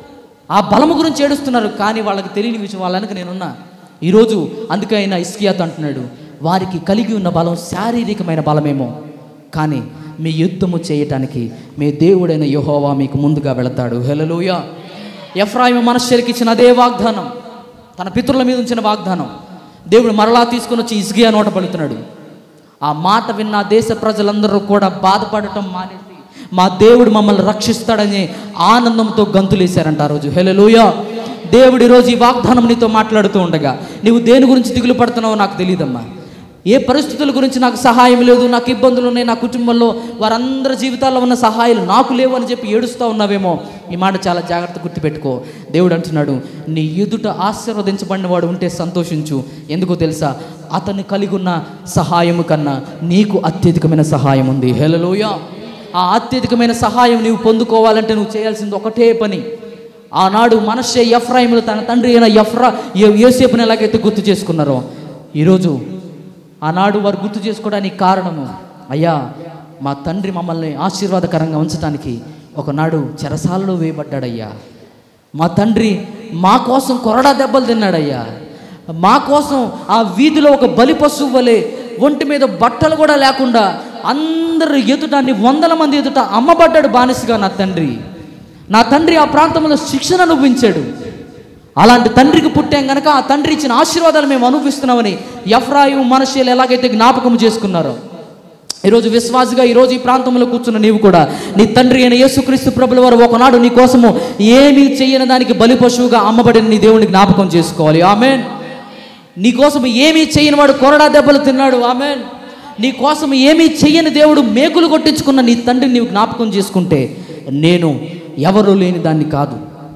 ఆ బలము గురించి ఏడుస్తున్నారు కానీ వాళ్ళకి తెలియని విషయం వాళ్ళనికి నేనున్నా ఈరోజు అందుకే ఆయన ఇస్కియాతో అంటున్నాడు వారికి కలిగి ఉన్న బలం శారీరకమైన బలమేమో కానీ మీ యుద్ధము చేయటానికి మీ దేవుడైన యెహోవా మీకు ముందుగా వెళతాడు హెలలోయ ఎఫ్రాయిమ మనశ్శరికి ఇచ్చిన అదే వాగ్దానం తన పితరుల మీద ఉంచిన వాగ్దానం దేవుడు మరలా తీసుకొని వచ్చి ఇస్కియా నోట పలుకుతున్నాడు ఆ మాట విన్న ఆ దేశ ప్రజలందరూ కూడా బాధపడటం మానేసి మా దేవుడు మమ్మల్ని రక్షిస్తాడని ఆనందంతో గంతులేశారంట ఆ రోజు హెలలోయ దేవుడు ఈరోజు ఈ వాగ్దానం నీతో మాట్లాడుతూ ఉండగా నీవు దేని గురించి దిగులు పడుతున్నావో నాకు తెలియదమ్మా ఏ పరిస్థితుల గురించి నాకు సహాయం లేదు నాకు ఇబ్బందులు ఉన్నాయి నా కుటుంబంలో వారందరి జీవితాల్లో ఉన్న సహాయాలు నాకు లేవు అని చెప్పి ఏడుస్తూ ఉన్నావేమో ఈ మాట చాలా జాగ్రత్త గుర్తుపెట్టుకో దేవుడు అంటున్నాడు నీ ఎదుట ఆశీర్వదించబడిన వాడు ఉంటే సంతోషించు ఎందుకో తెలుసా అతన్ని కలిగి ఉన్న సహాయము కన్నా నీకు అత్యధికమైన సహాయం ఉంది హెలలోయ ఆ అత్యధికమైన సహాయం నీవు పొందుకోవాలంటే నువ్వు చేయాల్సింది ఒకటే పని ఆనాడు మనషే ఎఫ్రాయిములు తన తండ్రి అయిన ఎఫ్రా యోసేపుని ఎలాగైతే గుర్తు చేసుకున్నారో ఈరోజు ఆనాడు వారు గుర్తు చేసుకోవడానికి కారణము అయ్యా మా తండ్రి మమ్మల్ని ఆశీర్వాదకరంగా ఉంచడానికి ఒకనాడు చెరసాలలో వేయబడ్డాడయ్యా మా తండ్రి మా కోసం కొరడా దెబ్బలు తిన్నాడయ్యా మా కోసం ఆ వీధిలో ఒక బలి పశువు వలె ఒంటి మీద బట్టలు కూడా లేకుండా అందరు ఎదుట అన్ని వందల మంది ఎదుట అమ్మబడ్డాడు బానిసగా నా తండ్రి నా తండ్రి ఆ ప్రాంతంలో శిక్షణ అనుభవించాడు అలాంటి తండ్రికి పుట్టాం గనక ఆ తండ్రి ఇచ్చిన ఆశీర్వాదాలు మేము అనుభవిస్తున్నామని ఎఫ్రాయిం మనషేలు ఎలాగైతే జ్ఞాపకం చేసుకున్నారో ఈరోజు విశ్వాసిగా ఈరోజు ఈ ప్రాంతంలో కూర్చున్న నీవు కూడా నీ తండ్రి అయిన యేసుక్రీస్తు ప్రభుల వారు ఒకనాడు నీ కోసము ఏమీ చేయని దానికి బలి పశువుగా అమ్మబడిన నీ దేవుని జ్ఞాపకం చేసుకోవాలి ఆమెన్ నీ కోసం ఏమీ చేయని వాడు కొరడా దెబ్బలు తిన్నాడు ఆమెన్ నీ కోసం ఏమీ చెయ్యని దేవుడు మేకులు కొట్టించుకున్న నీ తండ్రిని నీవు జ్ఞాపకం చేసుకుంటే నేను ఎవరు లేని దాన్ని కాదు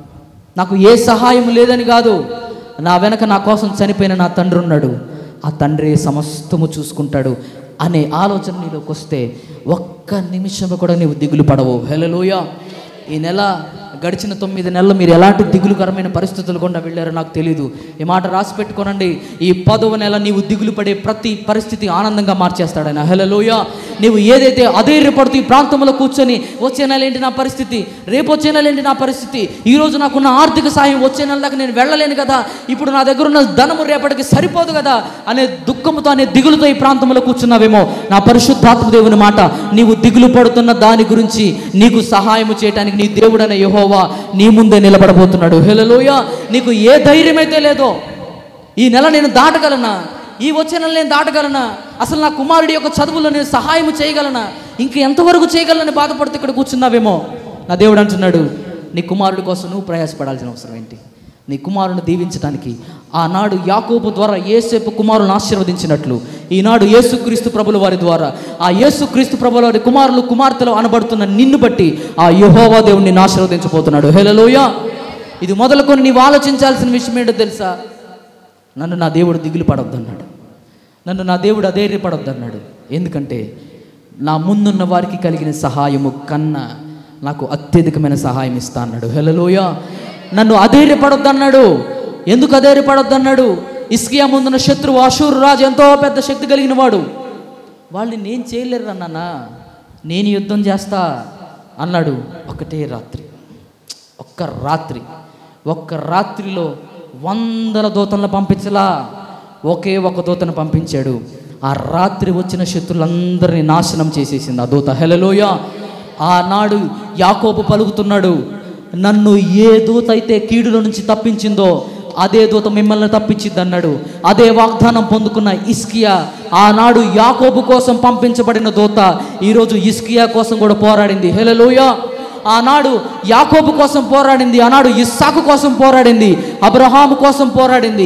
నాకు ఏ సహాయం లేదని కాదు నా వెనక నా కోసం చనిపోయిన నా తండ్రి ఉన్నాడు ఆ తండ్రి సమస్తము చూసుకుంటాడు అనే ఆలోచన నీలోకి వస్తే ఒక్క నిమిషం కూడా నీవు దిగులు పడవు హెలలోయ ఈ నెల గడిచిన తొమ్మిది నెలలు మీరు ఎలాంటి దిగులుకరమైన పరిస్థితులు గుండా వెళ్ళారో నాకు తెలియదు ఈ మాట రాసి పెట్టుకోనండి ఈ పదవ నెల నీవు దిగులు పడే ప్రతి పరిస్థితి ఆనందంగా మార్చేస్తాడు ఆయన హెలలోయ నీవు ఏదైతే అధైర్యపడుతూ ఈ ప్రాంతంలో కూర్చొని వచ్చే నెల ఏంటి నా పరిస్థితి రేపు వచ్చే నెల ఏంటి నా పరిస్థితి ఈ రోజు నాకున్న ఆర్థిక సాయం వచ్చే నెల దాకా నేను వెళ్ళలేను కదా ఇప్పుడు నా దగ్గర ఉన్న ధనము రేపటికి సరిపోదు కదా అనే దుఃఖంతో అనే దిగులుతో ఈ ప్రాంతంలో కూర్చున్నావేమో నా పరిశుద్ధాత్మ దేవుని మాట నీవు దిగులు పడుతున్న దాని గురించి నీకు సహాయం చేయడానికి నీ దేవుడైన యెహోవా నీ ముందే నిలబడబోతున్నాడు హెలలోయ నీకు ఏ ధైర్యం అయితే లేదో ఈ నెల నేను దాటగలనా ఈ వచ్చే నెల నేను దాటగలనా అసలు నా కుమారుడి యొక్క చదువులో నేను సహాయం చేయగలనా ఇంక ఎంతవరకు చేయగలనని బాధపడుతూ ఇక్కడ కూర్చున్నావేమో నా దేవుడు అంటున్నాడు నీ కుమారుడి కోసం నువ్వు ప్రయాసపడాల్సిన అవసరం ఏంటి నీ కుమారుని దీవించడానికి ఆనాడు యాకోబు ద్వారా ఏసేపు కుమారులను ఆశీర్వదించినట్లు ఈనాడు యేసుక్రీస్తు ప్రభుల వారి ద్వారా ఆ యేసుక్రీస్తు ప్రభుల వారి కుమారులు కుమార్తెలు అనబడుతున్న నిన్ను బట్టి ఆ యహోవా దేవుడిని నిన్ను ఆశీర్వదించబోతున్నాడు హెలలోయ ఇది మొదలుకొని నీవు ఆలోచించాల్సిన విషయం ఏంటో తెలుసా నన్ను నా దేవుడు దిగులు పడొద్దన్నాడు నన్ను నా దేవుడు అధైర్యపడొద్దన్నాడు ఎందుకంటే నా ముందున్న వారికి కలిగిన సహాయము కన్నా నాకు అత్యధికమైన సహాయం ఇస్తా అన్నాడు హెలలోయ నన్ను అధైర్యపడొద్దన్నాడు ఎందుకు అధైర్యపడొద్దన్నాడు ఇస్కియా ముందున్న శత్రువు అశూరు రాజు ఎంతో పెద్ద శక్తి కలిగిన వాడు వాళ్ళని నేను చేయలేరు అన్నానా నేను యుద్ధం చేస్తా అన్నాడు ఒకటే రాత్రి ఒక్క రాత్రి ఒక్క రాత్రిలో వందల దూతలను పంపించలా ఒకే ఒక దూతను పంపించాడు ఆ రాత్రి వచ్చిన శత్రులందరినీ నాశనం చేసేసింది ఆ దూత హెలలోయ ఆనాడు యాకోబు పలుకుతున్నాడు నన్ను ఏ దూత అయితే కీడుల నుంచి తప్పించిందో అదే దూత మిమ్మల్ని తప్పించింది అన్నాడు అదే వాగ్దానం పొందుకున్న ఇస్కియా ఆనాడు యాకోబు కోసం పంపించబడిన దూత ఈరోజు ఇస్కియా కోసం కూడా పోరాడింది హెలలోయ ఆనాడు యాకోబు కోసం పోరాడింది ఆనాడు ఇస్సాకు కోసం పోరాడింది అబ్రహాము కోసం పోరాడింది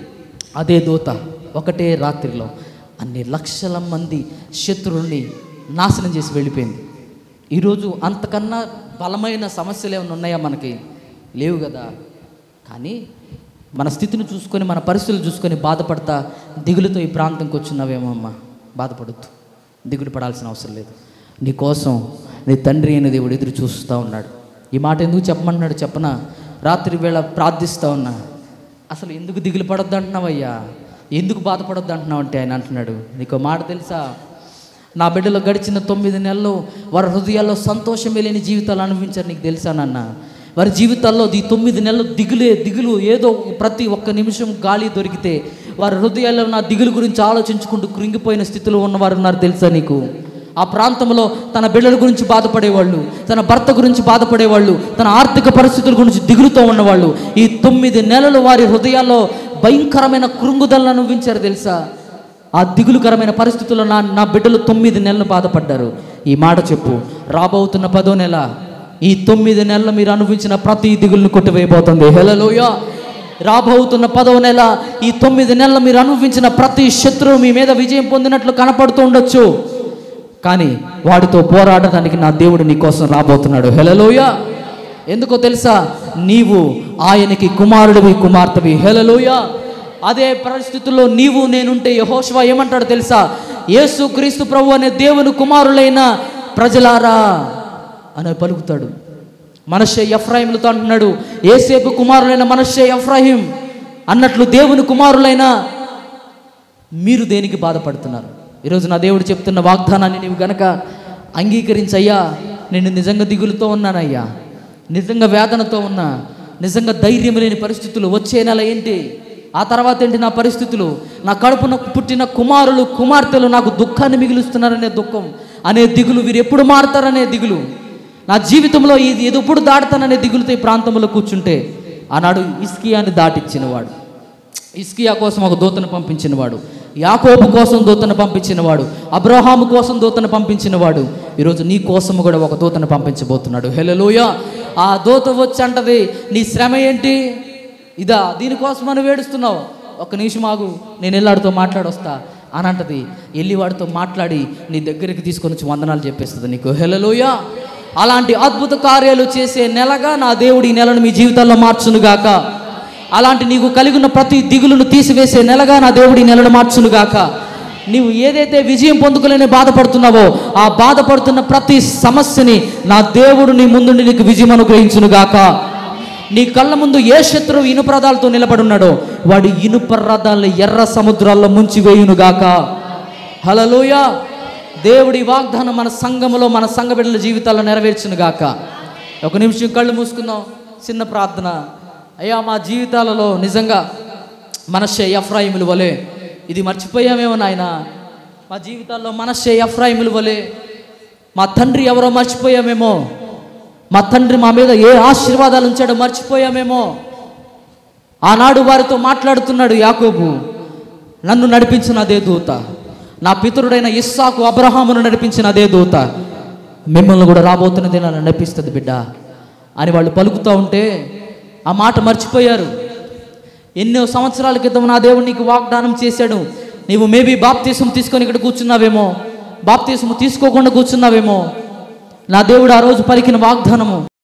అదే దూత ఒకటే రాత్రిలో అన్ని లక్షల మంది శత్రువుల్ని నాశనం చేసి వెళ్ళిపోయింది ఈరోజు అంతకన్నా బలమైన సమస్యలు ఏమైనా ఉన్నాయా మనకి లేవు కదా కానీ మన స్థితిని చూసుకొని మన పరిస్థితులు చూసుకొని బాధపడతా దిగులుతో ఈ ప్రాంతంకి వచ్చినావేమో అమ్మా బాధపడద్దు దిగులు పడాల్సిన అవసరం లేదు నీ కోసం నీ తండ్రి అయిన దేవుడు ఎదురు చూస్తూ ఉన్నాడు ఈ మాట ఎందుకు చెప్పమన్నాడు చెప్పనా రాత్రి వేళ ప్రార్థిస్తూ ఉన్నా అసలు ఎందుకు దిగులు పడొద్దు అంటున్నావయ్యా ఎందుకు బాధపడొద్దు అంటున్నావు అంటే ఆయన అంటున్నాడు నీకు మాట తెలుసా నా బిడ్డలో గడిచిన తొమ్మిది నెలలు వారి హృదయాల్లో సంతోషమే లేని జీవితాలు అనుభవించారు నీకు తెలుసా నాన్న వారి జీవితాల్లో ఈ తొమ్మిది నెలలు దిగులే దిగులు ఏదో ప్రతి ఒక్క నిమిషం గాలి దొరికితే వారి హృదయాల్లో నా దిగులు గురించి ఆలోచించుకుంటూ కృంగిపోయిన స్థితిలో ఉన్నవారు ఉన్నారు తెలుసా నీకు ఆ ప్రాంతంలో తన బిడ్డల గురించి బాధపడేవాళ్ళు తన భర్త గురించి బాధపడేవాళ్ళు తన ఆర్థిక పరిస్థితుల గురించి దిగులుతో ఉన్నవాళ్ళు ఈ తొమ్మిది నెలలు వారి హృదయాల్లో భయంకరమైన కృంగుదలను అనుభవించారు తెలుసా ఆ దిగులుకరమైన పరిస్థితుల్లో నా నా బిడ్డలు తొమ్మిది నెలలు బాధపడ్డారు ఈ మాట చెప్పు రాబోతున్న పదో నెల ఈ తొమ్మిది నెలలు మీరు అనుభవించిన ప్రతి దిగులను కొట్టివేయబోతుంది హెలలోయ రాబోతున్న పదో నెల ఈ తొమ్మిది నెలలు మీరు అనుభవించిన ప్రతి శత్రువు మీ మీద విజయం పొందినట్లు కనపడుతూ ఉండొచ్చు కానీ వాడితో పోరాడటానికి నా దేవుడు నీ కోసం రాబోతున్నాడు హెలలోయ ఎందుకో తెలుసా నీవు ఆయనకి కుమారుడివి కుమార్తెవి హెలలోయ అదే పరిస్థితుల్లో నీవు నేనుంటే యహోష్వా ఏమంటాడు తెలుసా యేసు క్రీస్తు ప్రభు అనే దేవుని కుమారులైన ప్రజలారా అని పలుకుతాడు మనషే ఎఫ్రాయిములతో అంటున్నాడు ఏసేపు కుమారులైన మనషే ఎఫ్రాహిం అన్నట్లు దేవుని కుమారులైన మీరు దేనికి బాధపడుతున్నారు ఈరోజు నా దేవుడు చెప్తున్న వాగ్దానాన్ని నీవు గనక అంగీకరించయ్యా నేను నిజంగా దిగులుతో ఉన్నానయ్యా నిజంగా వేదనతో ఉన్నా నిజంగా ధైర్యం లేని పరిస్థితులు వచ్చే నెల ఏంటి ఆ తర్వాత ఏంటి నా పరిస్థితులు నా కడుపున పుట్టిన కుమారులు కుమార్తెలు నాకు దుఃఖాన్ని మిగులుస్తున్నారనే దుఃఖం అనే దిగులు వీరు ఎప్పుడు మారుతారనే దిగులు నా జీవితంలో ఇది ఇది ఎప్పుడు దాటుతాననే దిగులుతో ఈ ప్రాంతంలో కూర్చుంటే ఆనాడు ఇస్కియాని దాటిచ్చినవాడు ఇస్కియా కోసం ఒక దూతను పంపించినవాడు యాకోబు కోసం దూతను పంపించినవాడు అబ్రహాము కోసం దూతను పంపించినవాడు ఈరోజు నీ కోసం కూడా ఒక దూతను పంపించబోతున్నాడు హెలలోయ ఆ దూత వచ్చి అంటది నీ శ్రమ ఏంటి ఇదా దీనికోసం మనం వేడుస్తున్నావు ఒక నిమిషం ఆగు నేను ఎల్లాడితో మాట్లాడొస్తా అని అంటది వెళ్ళి వాడితో మాట్లాడి నీ దగ్గరికి తీసుకొని వచ్చి వందనాలు చెప్పేస్తుంది నీకు హెలలోయ అలాంటి అద్భుత కార్యాలు చేసే నెలగా నా దేవుడు ఈ నెలను మీ జీవితాల్లో మార్చునుగాక అలాంటి నీకు కలిగి ఉన్న ప్రతి దిగులును తీసివేసే నెలగా నా దేవుడి నెలను మార్చునుగాక నీవు ఏదైతే విజయం పొందుకోలేని బాధపడుతున్నావో ఆ బాధపడుతున్న ప్రతి సమస్యని నా దేవుడు నీ ముందుండి నీకు విజయం అనుగ్రహించునుగాక నీ కళ్ళ ముందు ఏ శత్రువు ఇనుప రథాలతో నిలబడున్నాడో వాడి ఇనుప రథాలను ఎర్ర సముద్రాల్లో ముంచివేయునుగాక హలలోయ దేవుడి వాగ్దానం మన సంఘములో మన సంఘ బిడ్డల జీవితాల్లో నెరవేర్చునుగాక ఒక నిమిషం కళ్ళు మూసుకుందాం చిన్న ప్రార్థన అయ్యా మా జీవితాలలో నిజంగా మనషే ఎఫ్రాయిములు వలె ఇది మర్చిపోయామేమో నాయన మా జీవితాల్లో మనషే ఎఫ్రాయిములు వలె మా తండ్రి ఎవరో మర్చిపోయామేమో మా తండ్రి మా మీద ఏ ఆశీర్వాదాలు ఉంచాడో మర్చిపోయామేమో ఆనాడు వారితో మాట్లాడుతున్నాడు యాకోబు నన్ను నడిపించిన అదే దూత నా పితరుడైన ఇస్సాకు అబ్రహామును నడిపించిన అదే దూత మిమ్మల్ని కూడా రాబోతున్నది నన్ను నడిపిస్తుంది బిడ్డ అని వాళ్ళు పలుకుతూ ఉంటే ఆ మాట మర్చిపోయారు ఎన్నో సంవత్సరాల క్రితం నా దేవుడు నీకు వాగ్దానం చేశాడు నీవు మేబీ బాప్తీసం తీసుకొని ఇక్కడ కూర్చున్నావేమో బాప్తీసం తీసుకోకుండా కూర్చున్నావేమో నా దేవుడు ఆ రోజు పలికిన వాగ్దానము